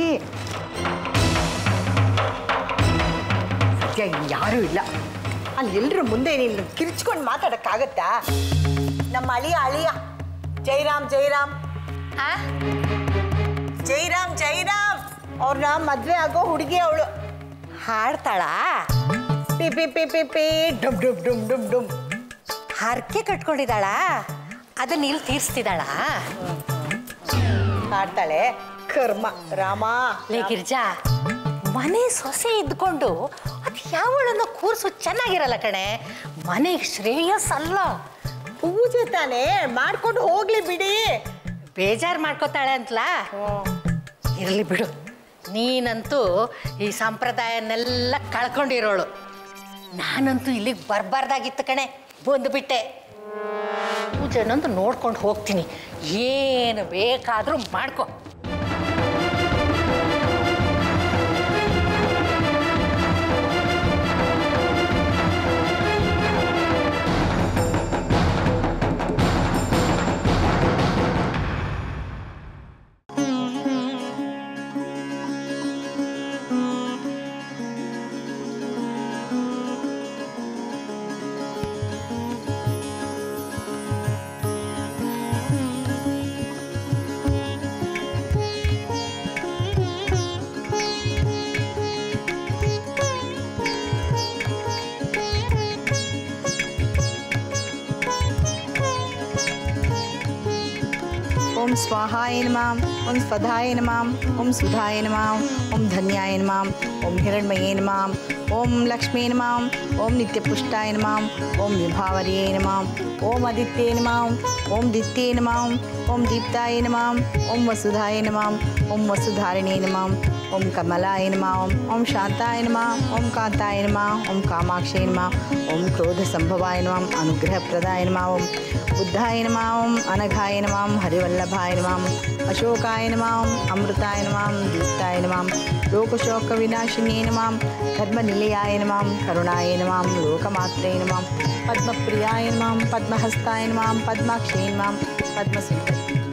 ಸತ್ಯ ಇಲ್ಲಿ ಯಾರೂ ಇಲ್ಲ ಅಲ್ಲಿ ಎಲ್ಲರ ಮುಂದೆ ನೀನು ಕಿರ್ಚ್ಕೊಂಡು ಮಾತಾಡೋಕ್ಕಾಗತ್ತಾ ನಮ್ಮ ಅಳಿಯ ಅಳಿಯ ಜೈರಾಮ್ ಜೈರಾಮ್ ಆ? ಜೈರಾಮ್ ಜೈರಾಮ್ ಅವ್ರನ್ನ ಮದ್ವೆ ಆಗೋ ಹುಡುಗಿ ಅವಳು ಹಾಡ್ತಾಳಾ ಪಿ ಪಿ ಪಿ ಪಿ ಪಿ ಡುಮ್ ಡುಮ್ ಡುಮ್ ಡುಮ್ ಡುಮ್ ಹರಕೆ ಕಟ್ಕೊಂಡಿದ್ದಾಳಾ ಅದನ್ನ ಇಲ್ಲಿ ತೀರಿಸ್ತಿದ್ದಾಳಾ ಹಾಡ್ತಾಳೆ ಕರ್ಮ ರಾಮ ಲೇ ಗಿರ್ಜಾ ಮನೆ ಸೊಸೆ ಇದ್ಕೊಂಡು ಅದು ಯಾವಳನ್ನ ಕೂರ್ಸು ಚೆನ್ನಾಗಿರಲ್ಲ ಕಣೆ ಮನೆಗೆ ಶ್ರೇಯಸ್ ಅಲ್ಲ ಪೂಜೆ ತಾನೇ ಮಾಡ್ಕೊಂಡು ಹೋಗ್ಲಿ ಬಿಡಿ ಬೇಜಾರು ಮಾಡ್ಕೋತಾಳೆ ಅಂತಲಾ ಇರಲಿ ಬಿಡು ನೀನಂತೂ ಈ ಸಂಪ್ರದಾಯನೆಲ್ಲ ಕಳ್ಕೊಂಡಿರೋಳು ನಾನಂತೂ ಇಲ್ಲಿಗೆ ಬರಬಾರ್ದಾಗಿತ್ತು ಕಣೆ ಬಂದುಬಿಟ್ಟೆ ಪೂಜೆನಂತೂ ನೋಡ್ಕೊಂಡು ಹೋಗ್ತೀನಿ ಏನು ಬೇಕಾದರೂ ಮಾಡ್ಕೊ ಓಂ ಸ್ವಾಹಾಯ ನಮಾಂ ಓಂ ಸ್ವಧಾಯ ನಮಾಂ ಓಂ ಸುಧಾಯ ನಮಾಂ ಓಂ ಧನ್ಯಾಯ ನಮಾಂ ಓಂ ಹಿರಣ್ಮಯೇ ನಮಾಂ ಓಂ ಲಕ್ಷ್ಮೀ ನಮಾಂ ಓಂ ನಿತ್ಯಪುಷ್ಟಾಯ ನಮಾಂ ಓಂ ವಿಭಾವರಿಯೇ ನಮಾಂ ಓಂ ಆದಿತ್ಯೇ ನಮಾಂ ಓಂ ದಿತ್ಯೇ ನಮಾಂ ಓಂ ದೀಪ್ತಾಯ ನಮಾಂ ಓಂ ವಸುಧಾಯ ನಮಾಂ ಓಂ ವಸುಧಾರಿಣೇ ನಮಾಂ ಓಂ ಕಮಲಾಯ ನಮಾಂ ಓಂ ಶಾಂತಾಯ ನಮಾಂ ಓಂ ಕಾಂತಾಯ ನಮಾಂ ಓಂ ಕಾಮಾಕ್ಷೇ ನಮಾಂ ಓಂ ಕ್ರೋಧ ಸಂಭವಾಯ ನಮಾಂ ಅನುಗ್ರಹಪ್ರದಾಯ ನಮಾಂ ಓಂ ಬುದ್ಧಾಯ ನಮಾಂ ಅನಘಾಯ ನಮಾಂ ಹರಿವಲ್ಲಭಾಯ ನಮಾಂ ಅಶೋಕಾಯ ನಮಾಂ ಅಮೃತಾಯ ನಮಾಂ ದೀಪ್ತಾಯ ನಮಾಂ ಲೋಕಶೋಕ ವಿನಾಶಿನೇ ನಮಾಂ ಧರ್ಮನಿಲಯಾಯ ನಮಾಂ ಕರುಣಾಯ ನಮಾಂ ಲೋಕಮಾತ್ರೇ ನಮಾಂ ಪದ್ಮಪ್ರಿಯಾಯ ನಮಾಂ ಪದ್ಮಹಸ್ತಾಯ ನಮಾಂ ಪದ್ಮಾಕ್ಷೇ ನಮಾಂ ಪದ್ಮಸುಂದರಿ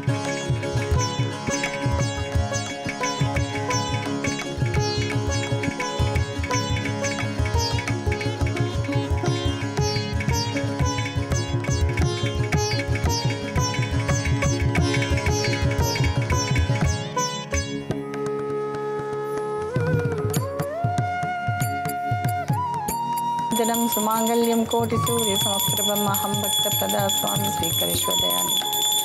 जनं सुमाङ्गल्यं कोटिसूर्यसमप्रभम् अहं भक्तप्रदा स्वामी स्वीकरिष्व दयामि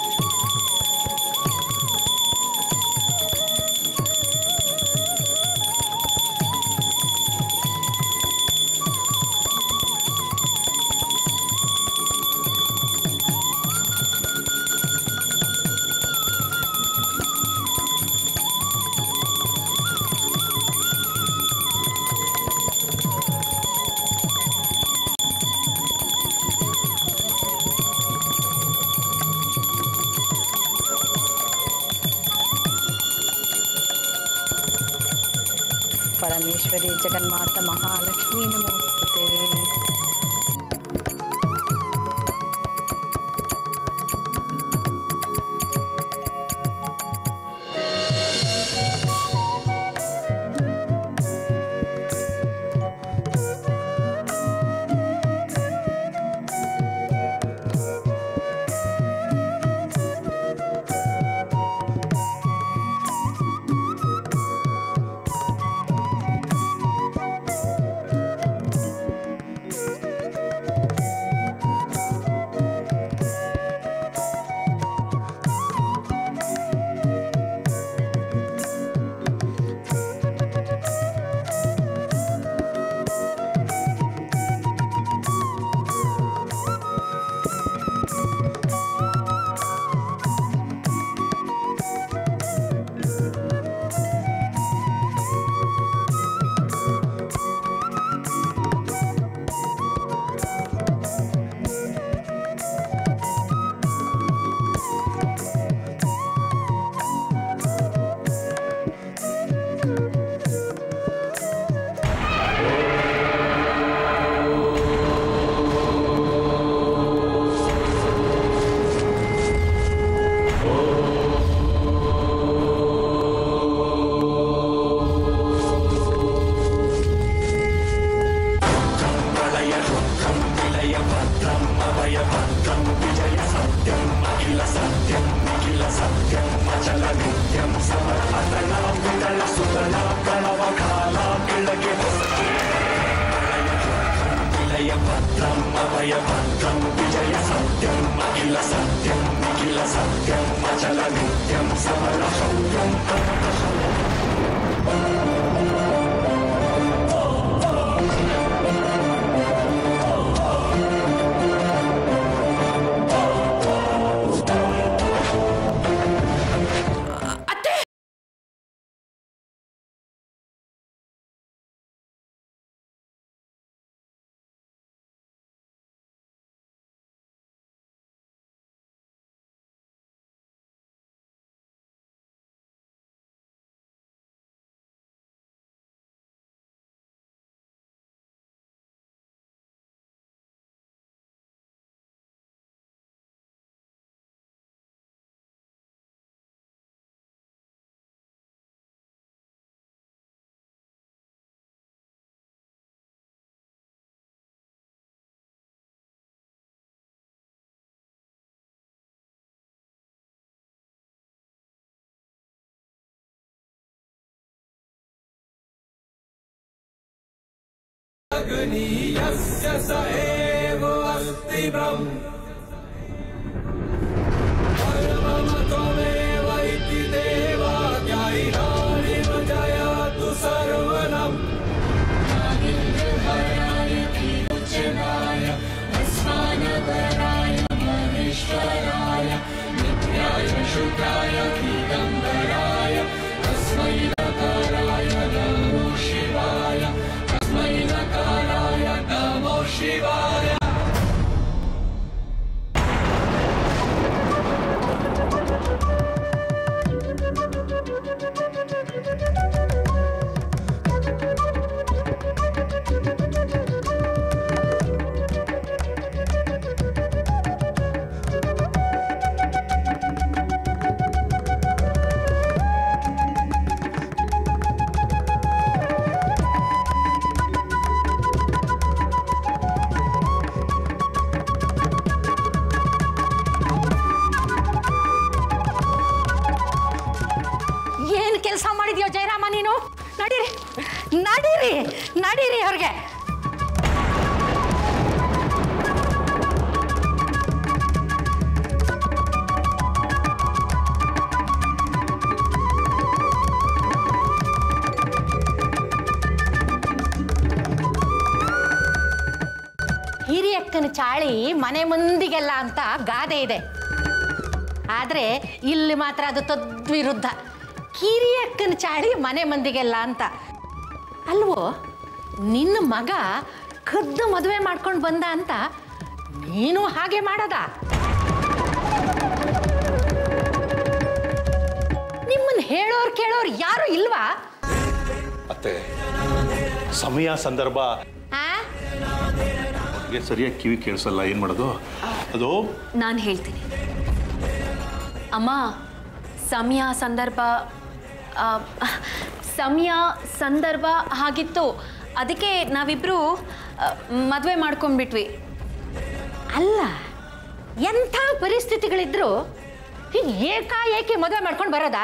परमेश्वरी जगन्माता महालक्ष्मी नमोस्तुते ಭದ್ರಂ ಅಭಯ ಭದ್ರಂ ವಿಜಯ ಸತ್ಯಂ ಅಖಿಲ ಸತ್ಯಂ ಏನು ಕೆಲಸ ಮಾಡಿದ್ಯೋ ಜಯರಾಮ ನೀನು ನಡೀರಿ ನಡೀರಿ ನಡೀರಿ ಅವ್ರಿಗೆ ಹಿರಿಯಕ್ಕನ ಚಾಳಿ ಮನೆ ಮಂದಿಗೆಲ್ಲ ಅಂತ ಗಾದೆ ಇದೆ ಆದರೆ ಇಲ್ಲಿ ಮಾತ್ರ ಅದು ತದ್ವಿರುದ್ಧ ಕಿರಿಯಕ್ಕನ ಚಾಳಿ ಮನೆ ಮಂದಿಗೆಲ್ಲ ಅಂತ ಅಲ್ವೋ ನಿನ್ನ ಮಗ ಕದ್ದು ಮದುವೆ ಮಾಡ್ಕೊಂಡು ಬಂದ ಅಂತ ನೀನು ಹಾಗೆ ಮಾಡದ ನಿಮ್ಮನ್ನ ಹೇಳೋರು ಕೇಳೋರು ಯಾರು ಇಲ್ವಾ ಅತ್ತೆ ಸಮಯ ಸಂದರ್ಭ ಆ ನನಗೆ ಸರಿಯಾಗಿ ಕಿವಿ ಕೇಳಿಸಲ್ಲ ಏನು ಮಾಡೋದು ಅದು ನಾನು ಹೇಳ್ತೀನಿ ಅಮ್ಮ ಸಮಯ ಸಂದರ್ಭ ಆ, ಸಮಯ ಸಂದರ್ಭ ಹಾಗಿತ್ತು ಅದಕ್ಕೆ ನಾವಿಬ್ಬರು ಮದುವೆ ಮಾಡ್ಕೊಂಡ್ಬಿಟ್ವಿ ಅಲ್ಲ ಎಂಥ ಪರಿಸ್ಥಿತಿಗಳಿದ್ರು ಹೀಗೆ ಏಕಾಏಕಿ ಮದುವೆ ಮಾಡ್ಕೊಂಡು ಬರೋದಾ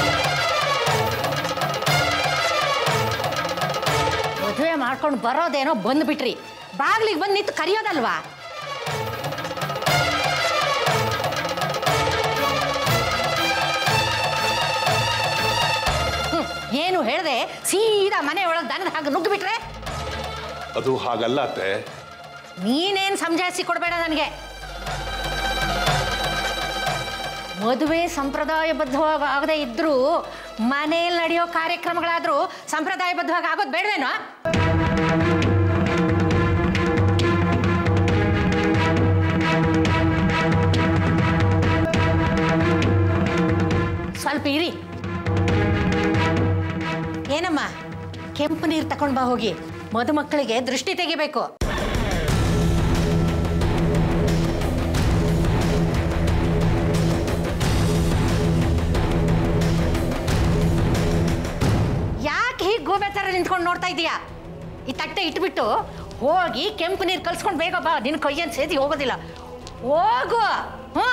ಮದುವೆ ಮಾಡ್ಕೊಂಡು ಬರೋದೇನೋ ಬಂದ್ಬಿಟ್ರಿ ಬಾಗ್ಲಿಗೆ ಬಂದು ನಿಂತು ಕರೆಯೋದಲ್ವಾ ಹ್ಮ್, ಏನು ಹೇಳ್ದೆ ಸೀದಾ ಮನೆ ಒಳಗೆ ದನದ ಹಾಗೆ ನುಗ್ಗಿಬಿಟ್ರೆ ಅದು ಹಾಗಲ್ಲ ಅತ್ತೆ ನೀನೇನು ಸಮಜಾಯಿಸಿ ಕೊಡಬೇಡ ನನಗೆ ಮದುವೆ ಸಂಪ್ರದಾಯಬದ್ಧವಾಗಿ ಆಗದೆ ಇದ್ರೂ ಮನೆಯಲ್ಲಿ ನಡೆಯೋ ಕಾರ್ಯಕ್ರಮಗಳಾದರೂ ಸಂಪ್ರದಾಯಬದ್ಧವಾಗಿ ಆಗೋದು ಬೇಡವೇನೋ ಸ್ವಲ್ಪ ಇರಿ ಏನಮ್ಮ ಕೆಂಪು ನೀರು ತಗೊಂಡು ಬಾ ಹೋಗಿ ಮದುಮಕ್ಕಳಿಗೆ ದೃಷ್ಟಿ ತೆಗಿಬೇಕು ಯಾಕೆ ಹೀಗೆ ಗೋಬೆ ಥರ ನಿಂತ್ಕೊಂಡು ನೋಡ್ತಾ ಇದೀಯಾ ಈ ತಟ್ಟೆ ಇಟ್ಬಿಟ್ಟು ಹೋಗಿ ಕೆಂಪು ನೀರು ಕಲ್ಸ್ಕೊಂಡು ಬೇಗ ಬಾ ನಿನ್ನ ಕೈಯನ್ನು ಸೇದಿ ಹೋಗೋದಿಲ್ಲ ಹೋಗು ಹ್ಞೂ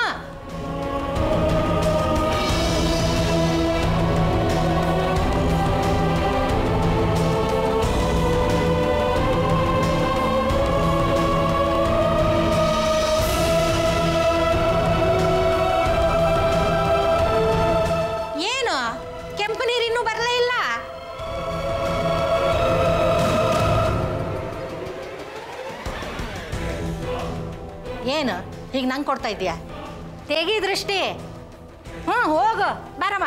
ಏನು ಈಗ ನಂಗೆ ಕೊಡ್ತಾ ಇದೀಯಾ ತೆಗಿ ದೃಷ್ಟಿ ಹ್ಞೂ ಹೋಗು ಬಾರಮ್ಮ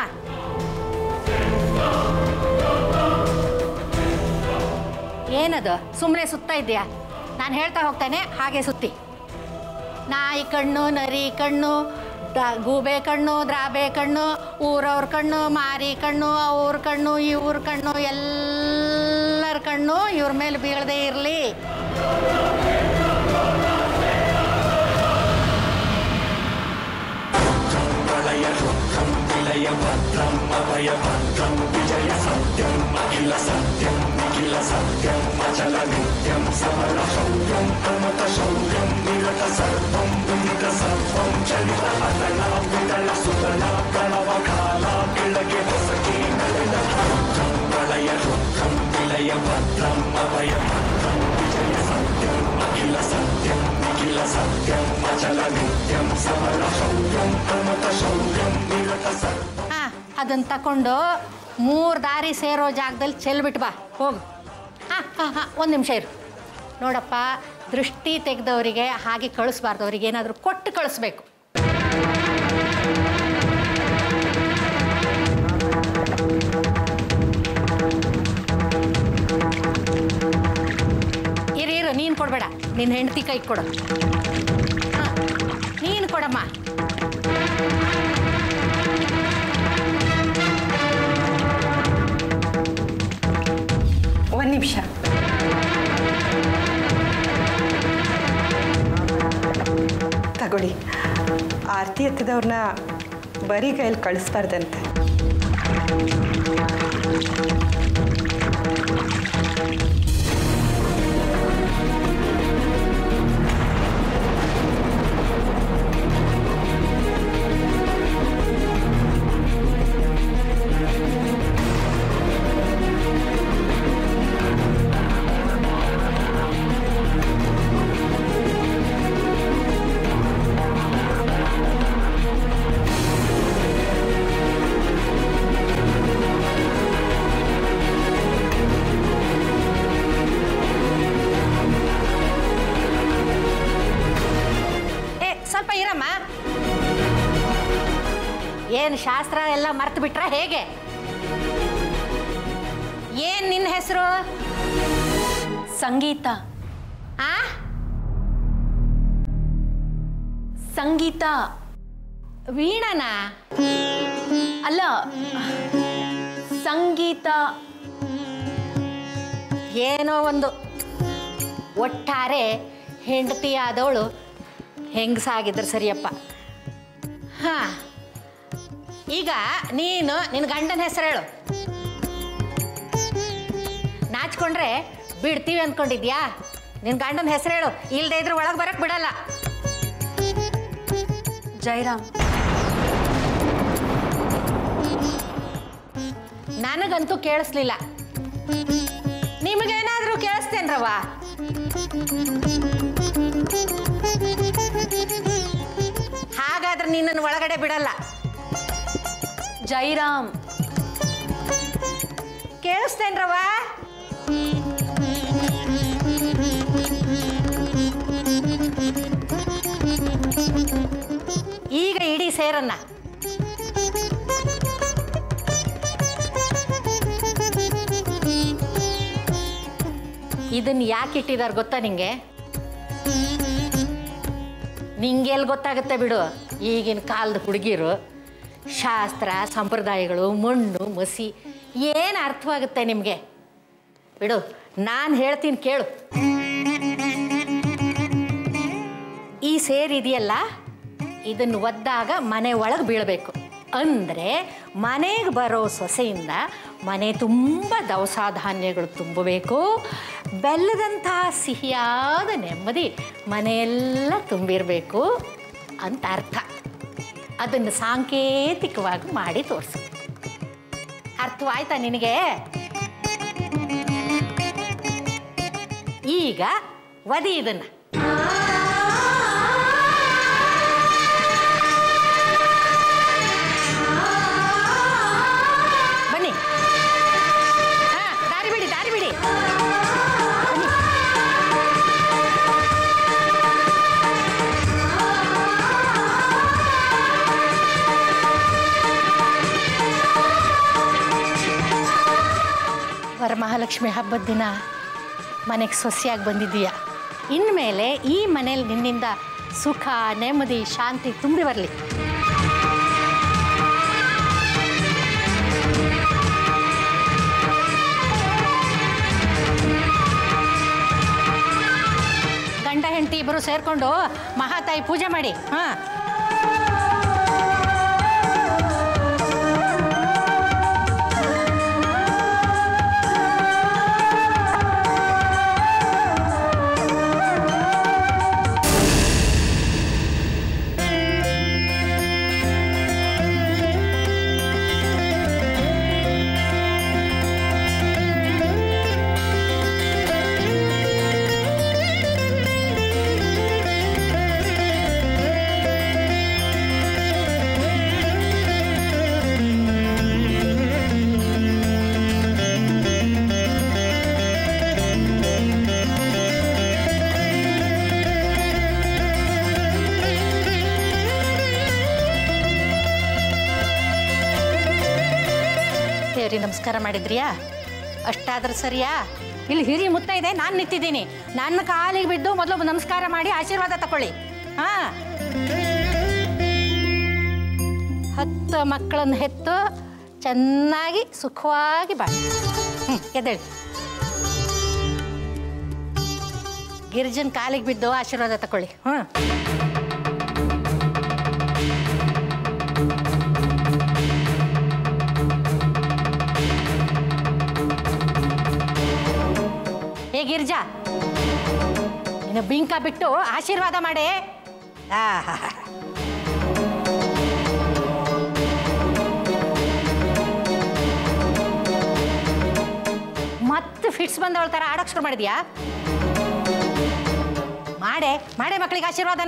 ಏನದು ಸುಮ್ಮನೆ ಸುತ್ತಾ ಇದೆಯಾ ನಾನು ಹೇಳ್ತಾ ಹೋಗ್ತೇನೆ ಹಾಗೆ ಸುತ್ತಿ ನಾಯಿ ಕಣ್ಣು ನರಿ ಕಣ್ಣು ದ- ಗೂಬೆ ಕಣ್ಣು ದ್ರಾಬೆ ಕಣ್ಣು ಊರವ್ರ ಕಣ್ಣು ಮಾರಿ ಕಣ್ಣು ಅವ್ರ ಕಣ್ಣು ಇವ್ರ ಕಣ್ಣು ಎಲ್ಲರ ಕಣ್ಣು ಇವ್ರ ಮೇಲೆ ಬೀಳದೇ ಇರಲಿ ಹಾಂ ಅದನ್ನು ತಕೊಂಡು ಮೂರು ದಾರಿ ಸೇರೋ ಜಾಗದಲ್ಲಿ ಚೆಲ್ಬಿಟ್ಟು ಬಾ ಹೋಗು ಹಾಂ ಹಾಂ ಹಾಂ ಒಂದು ನಿಮಿಷ ಇರು ನೋಡಪ್ಪ ದೃಷ್ಟಿ ತೆಗೆದವರಿಗೆ ಹಾಗೆ ಕಳಿಸ್ಬಾರ್ದು ಅವ್ರಿಗೆ ಏನಾದರೂ ಕೊಟ್ಟು ಕಳಿಸ್ಬೇಕು ಇರು ಇರು ನೀನು ಕೊಡಬೇಡ ನಿನ್ನ ಹೆಂಡತಿ ಕೈ ಕೊಡು ಹಾಂ ನೀನು ಕೊಡಮ್ಮ ಒಂದು ನಿಮಿಷ ತಗೊಳ್ಳಿ ಆರತಿ ಎತ್ತದವ್ರನ್ನ ಬರೀ ಕೈಯಲ್ಲಿ ಕಳಿಸ್ಬಾರ್ದಂತೆ ಏ ಸ್ವಲ್ಪ ಇರಮ್ಮ ಏನು ಶಾಸ್ತ್ರ ಎಲ್ಲ ಮರ್ತು ಬಿಟ್ರ ಹೇಗೆ ಏನ್ ನಿನ್ನ ಹೆಸರು ಸಂಗೀತ ಆ ಸಂಗೀತ ವೀಣನಾ ಅಲ್ಲ ಸಂಗೀತ ಏನೋ ಒಂದು ಒಟ್ಟಾರೆ ಹೆಂಡತಿ ಆದವಳು ಹೆಂಗಸಾಗಿದ್ರೆ ಸರಿಯಪ್ಪ ಹಾ ಈಗ ನೀನು ನಿನ್ನ ಗಂಡನ ಹೆಸರು ಹೇಳು ನಾಚ್ಕೊಂಡ್ರೆ ಬಿಡ್ತೀವಿ ಅಂದ್ಕೊಂಡಿದ್ಯಾ ನಿನ್ನ ಗಂಡನ ಹೆಸರು ಹೇಳು ಇಲ್ಲದೆ ಇದ್ರೆ ಒಳಗೆ ಬರಕ್ಕೆ ಬಿಡಲ್ಲ ಜಯರಾಮ್ ನನಗಂತೂ ಕೇಳಿಸ್ಲಿಲ್ಲ ನಿಮಗೇನಾದರೂ ಕೇಳಿಸ್ತೇನ್ರವ್ವ ಹಾಗಾದ್ರೆ ನಿನ್ನನ್ನು ಒಳಗಡೆ ಬಿಡಲ್ಲ ಜೈರಾಮ್ ಕೇಳಿಸ್ತೇನ್ರವ್ವ ಈಗ ಇಡೀ ಸೇರನ್ನ ಇದನ್ನ ಯಾಕೆ ಇಟ್ಟಿದ್ದಾರೆ ಗೊತ್ತಾ ನಿಂಗೆ ನಿಂಗೆ ಎಲ್ಲಿ ಗೊತ್ತಾಗುತ್ತೆ ಬಿಡು ಈಗಿನ ಕಾಲದ ಹುಡುಗಿರು ಶಾಸ್ತ್ರ ಸಂಪ್ರದಾಯಗಳು ಮಣ್ಣು ಮಸಿ ಏನು ಅರ್ಥವಾಗುತ್ತೆ ನಿಮಗೆ ಬಿಡು ನಾನು ಹೇಳ್ತೀನಿ ಕೇಳು ಈ ಸೇರಿದೆಯಲ್ಲ ಇದನ್ನು ಒದ್ದಾಗ ಮನೆ ಒಳಗೆ ಬೀಳಬೇಕು ಅಂದರೆ ಮನೆಗೆ ಬರೋ ಸೊಸೆಯಿಂದ ಮನೆ ತುಂಬ ದವಸ ಧಾನ್ಯಗಳು ತುಂಬಬೇಕು ಬೆಲ್ಲದಂತಹ ಸಿಹಿಯಾದ ನೆಮ್ಮದಿ ಮನೆಯೆಲ್ಲ ತುಂಬಿರಬೇಕು ಅಂತ ಅರ್ಥ ಅದನ್ನು ಸಾಂಕೇತಿಕವಾಗಿ ಮಾಡಿ ತೋರಿಸು ಅರ್ಥವಾಯ್ತಾ ನಿನಗೆ ಈಗ ವದಿ ಇದನ್ನು ಬನ್ನಿ ಹಾ ದಾರಿ ಬಿಡಿ ದಾರಿ ಬಿಡಿ ಬನ್ನಿ. ವರಮಹಾಲಕ್ಷ್ಮಿ ಹಬ್ಬದ ದಿನ ಮನೆಗೆ ಸೊಸೆಯಾಗಿ ಬಂದಿದ್ದೀಯ ಇನ್ಮೇಲೆ ಈ ಮನೇಲಿ ನಿನ್ನಿಂದ ಸುಖ ನೆಮ್ಮದಿ ಶಾಂತಿ ತುಂಬಿ ಬರಲಿ ಗಂಡ ಹೆಂಡತಿ ಇಬ್ಬರು ಸೇರ್ಕೊಂಡು ಮಹಾತಾಯಿ ಪೂಜೆ ಮಾಡಿ ಹಾಂ ದೇವ್ರಿಗೆ ನಮಸ್ಕಾರ ಮಾಡಿದ್ರಿಯಾ ಅಷ್ಟಾದ್ರೆ ಸರಿಯಾ ಇಲ್ಲಿ ಹಿರಿ ಮುತ್ತ ಇದೆ ನಾನು ನಿಂತಿದ್ದೀನಿ ನನ್ನ ಕಾಲಿಗೆ ಬಿದ್ದು ಮೊದಲು ನಮಸ್ಕಾರ ಮಾಡಿ ಆಶೀರ್ವಾದ ತಗೊಳ್ಳಿ ಹಾ ಹತ್ತು ಮಕ್ಕಳನ್ನು ಹೆತ್ತು ಚೆನ್ನಾಗಿ ಸುಖವಾಗಿ ಬಾಳಿ ಹ್ಞೂ ಎದ್ದೇಳಿ ಗಿರಿಜನ್ ಕಾಲಿಗೆ ಬಿದ್ದು ಆಶೀರ್ವಾದ ತಗೊಳ್ಳಿ ಹ್ಞೂ ಹೇ ಗಿರ್ಜಾ ನೀನು ಬಿಂಕ ಬಿಟ್ಟು ಆಶೀರ್ವಾದ ಮಾಡಿ ಆಹಾ. ಮತ್ತೆ ಫಿಟ್ಸ್ ಬಂದವಳ ಥರ ಆಡೋಕೆ ಶುರು ಮಾಡಿದ್ಯಾ ಮಾಡೆ ಮಾಡೆ ಮಕ್ಕಳಿಗೆ ಆಶೀರ್ವಾದನ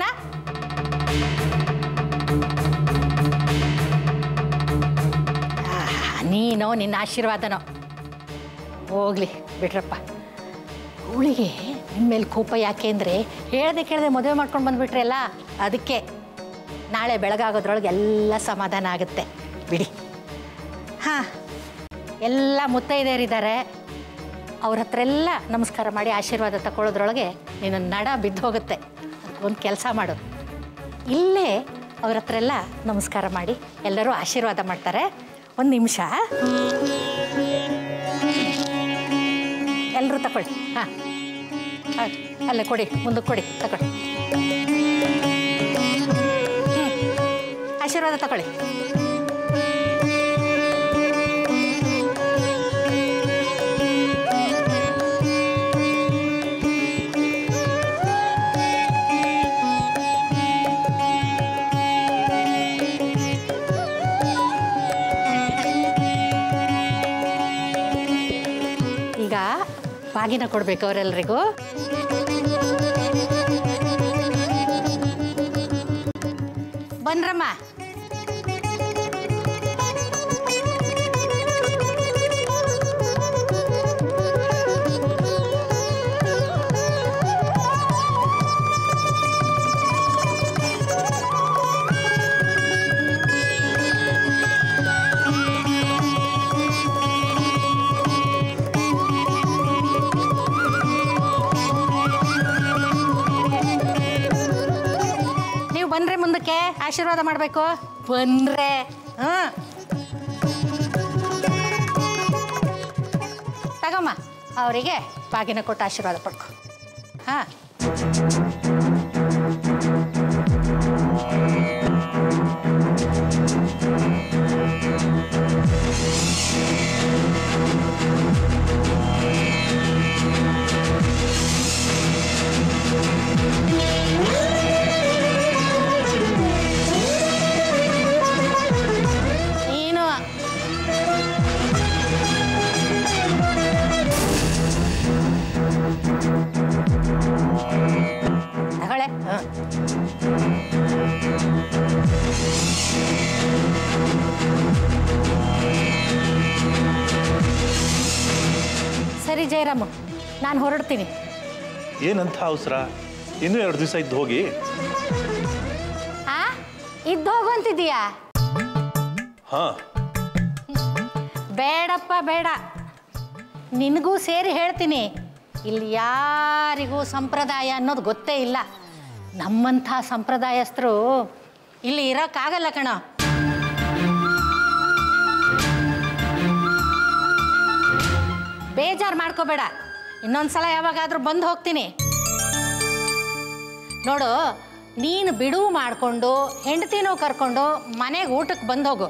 ಆಹಾ, ನೀನೋ ನಿನ್ನ ಆಶೀರ್ವಾದನೋ ಹೋಗ್ಲಿ ಬಿಟ್ರಪ್ಪ ಅವಳಿಗೆ ನಿಮ್ಮ ಮೇಲೆ ಕೋಪ ಯಾಕೆ ಅಂದರೆ ಹೇಳ್ದೆ ಕೇಳದೆ ಮದುವೆ ಮಾಡ್ಕೊಂಡು ಬಂದುಬಿಟ್ರೆ ಅಲ್ಲ ಅದಕ್ಕೆ ನಾಳೆ ಬೆಳಗಾಗೋದ್ರೊಳಗೆ ಎಲ್ಲ ಸಮಾಧಾನ ಆಗುತ್ತೆ ಬಿಡಿ ಹಾಂ ಎಲ್ಲ ಮುತ್ತೈದೆಯರಿದ್ದಾರೆ ಅವ್ರ ಹತ್ರ ಎಲ್ಲ ನಮಸ್ಕಾರ ಮಾಡಿ ಆಶೀರ್ವಾದ ತಗೊಳ್ಳೋದ್ರೊಳಗೆ ನಿನ್ನ ನಡ ಬಿದ್ದು ಹೋಗುತ್ತೆ ಒಂದು ಕೆಲಸ ಮಾಡು ಇಲ್ಲೇ ಅವ್ರ ಹತ್ರ ಎಲ್ಲ ನಮಸ್ಕಾರ ಮಾಡಿ ಎಲ್ಲರೂ ಆಶೀರ್ವಾದ ಮಾಡ್ತಾರೆ ಒಂದು ನಿಮಿಷ ಎಲ್ಲರೂ ತಗೊಳ್ಳಿ ಹಾಂ ಅಲ್ಲೇ ಕೊಡಿ ಮುಂದಕ್ಕೆ ಕೊಡಿ ತಗೊಳ್ಳಿ ಹ್ಮ್. ಆಶೀರ್ವಾದ ತಗೊಳ್ಳಿ ಈಗ ಬಾಗಿನ ಕೊಡ್ಬೇಕು ಅವರೆಲ್ಲರಿಗೂ ಬನ್ರಮ್ಮ ನೀವು ಬಂದ್ರೆ ಮುಂದಕ್ಕೆ ಆಶೀರ್ವಾದ ಮಾಡಬೇಕು ಬಂದ್ರೆ ಹಾಂ ತಗಮ್ಮ ಅವರಿಗೆ ಬಾಗಿನ ಕೊಟ್ಟು ಆಶೀರ್ವಾದ ಪಡ್ಕೊ ಹಾಂ ನೀನು ತಗೊಳ್ಳೆ ಹಾಂ ಸರಿ ಜಯರಾಮು ನಾನು ಹೊರಡ್ತೀನಿ ಏನಂತ ಅವಸರ ಇನ್ನೂ ಎರಡು ದಿವಸ ಇದ್ದು ಹೋಗಿ ಆ ಇದ್ದು ಹೋಗುವಂತಿದೀಯಾ ಹಾಂ ಬೇಡಪ್ಪ ಬೇಡ ನಿನಗೂ ಸೇರಿ ಹೇಳ್ತೀನಿ ಇಲ್ಲಿ ಯಾರಿಗೂ ಸಂಪ್ರದಾಯ ಅನ್ನೋದು ಗೊತ್ತೇ ಇಲ್ಲ ನಮ್ಮಂಥ ಸಂಪ್ರದಾಯಸ್ಥರು ಇಲ್ಲಿ ಇರೋಕ್ಕಾಗಲ್ಲ ಕಣ ಬೇಜಾರು ಮಾಡ್ಕೋಬೇಡ ಇನ್ನೊಂದ್ಸಲ ಯಾವಾಗಾದ್ರೂ ಬಂದು ಹೋಗ್ತೀನಿ ನೋಡು ನೀನು ಬಿಡುವು ಮಾಡಿಕೊಂಡು ಹೆಂಡತಿನೂ ಕರ್ಕೊಂಡು ಮನೆಗೆ ಊಟಕ್ಕೆ ಬಂದು ಹೋಗು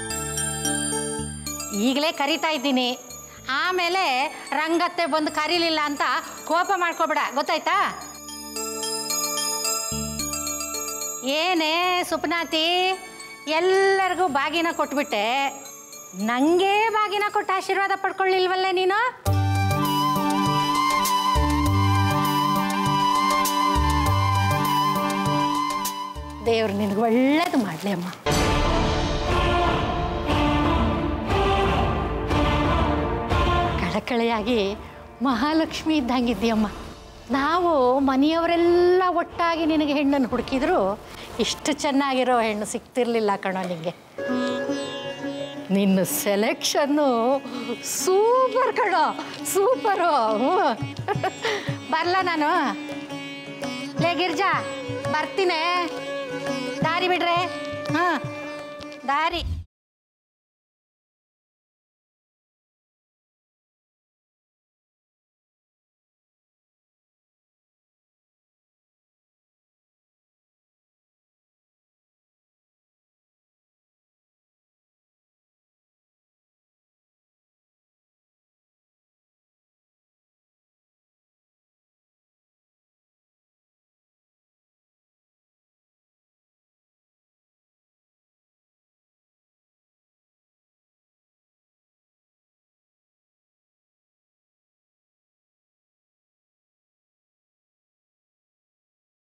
ಈಗಲೇ ಕರಿತಾ ಇದ್ದೀನಿ ಆಮೇಲೆ ರಂಗತ್ತೆ ಬಂದು ಕರೀಲಿಲ್ಲ ಅಂತ ಕೋಪ ಮಾಡ್ಕೋಬೇಡ ಗೊತ್ತಾಯ್ತಾ ಏನೇ ಸುಪ್ನಾತಿ ಎಲ್ಲರಿಗೂ ಬಾಗಿನ ಕೊಟ್ಬಿಟ್ಟೆ ನನಗೆ ಬಾಗಿನ ಕೊಟ್ಟು ಆಶೀರ್ವಾದ ಪಡ್ಕೊಳ್ಳಿಲ್ವಲ್ಲೇ ನೀನು ದೇವ್ರು ನಿನಗೆ ಒಳ್ಳೇದು ಮಾಡಲಿ ಅಮ್ಮ ಕಳಕಳೆಯಾಗಿ ಮಹಾಲಕ್ಷ್ಮಿ ಇದ್ದಂಗಿದ್ದೀಯಮ್ಮ ನಾವು ಮನೆಯವರೆಲ್ಲ ಒಟ್ಟಾಗಿ ನಿನಗೆ ಹೆಣ್ಣನ್ನು ಹುಡುಕಿದ್ರು ಇಷ್ಟು ಚೆನ್ನಾಗಿರೋ ಹೆಣ್ಣು ಸಿಗ್ತಿರ್ಲಿಲ್ಲ ಕಣೋ ನಿನಗೆ ನಿನ್ನ ಸೆಲೆಕ್ಷನ್ನು ಸೂಪರ್ ಕಣೋ ಸೂಪರು ಬರಲ್ಲ ನಾನು ಲೇ ಗಿರ್ಜಾ ಬರ್ತೀನಿ ದಾರಿ ಬಿಡ್ರೆ ಹಾಂ ದಾರಿ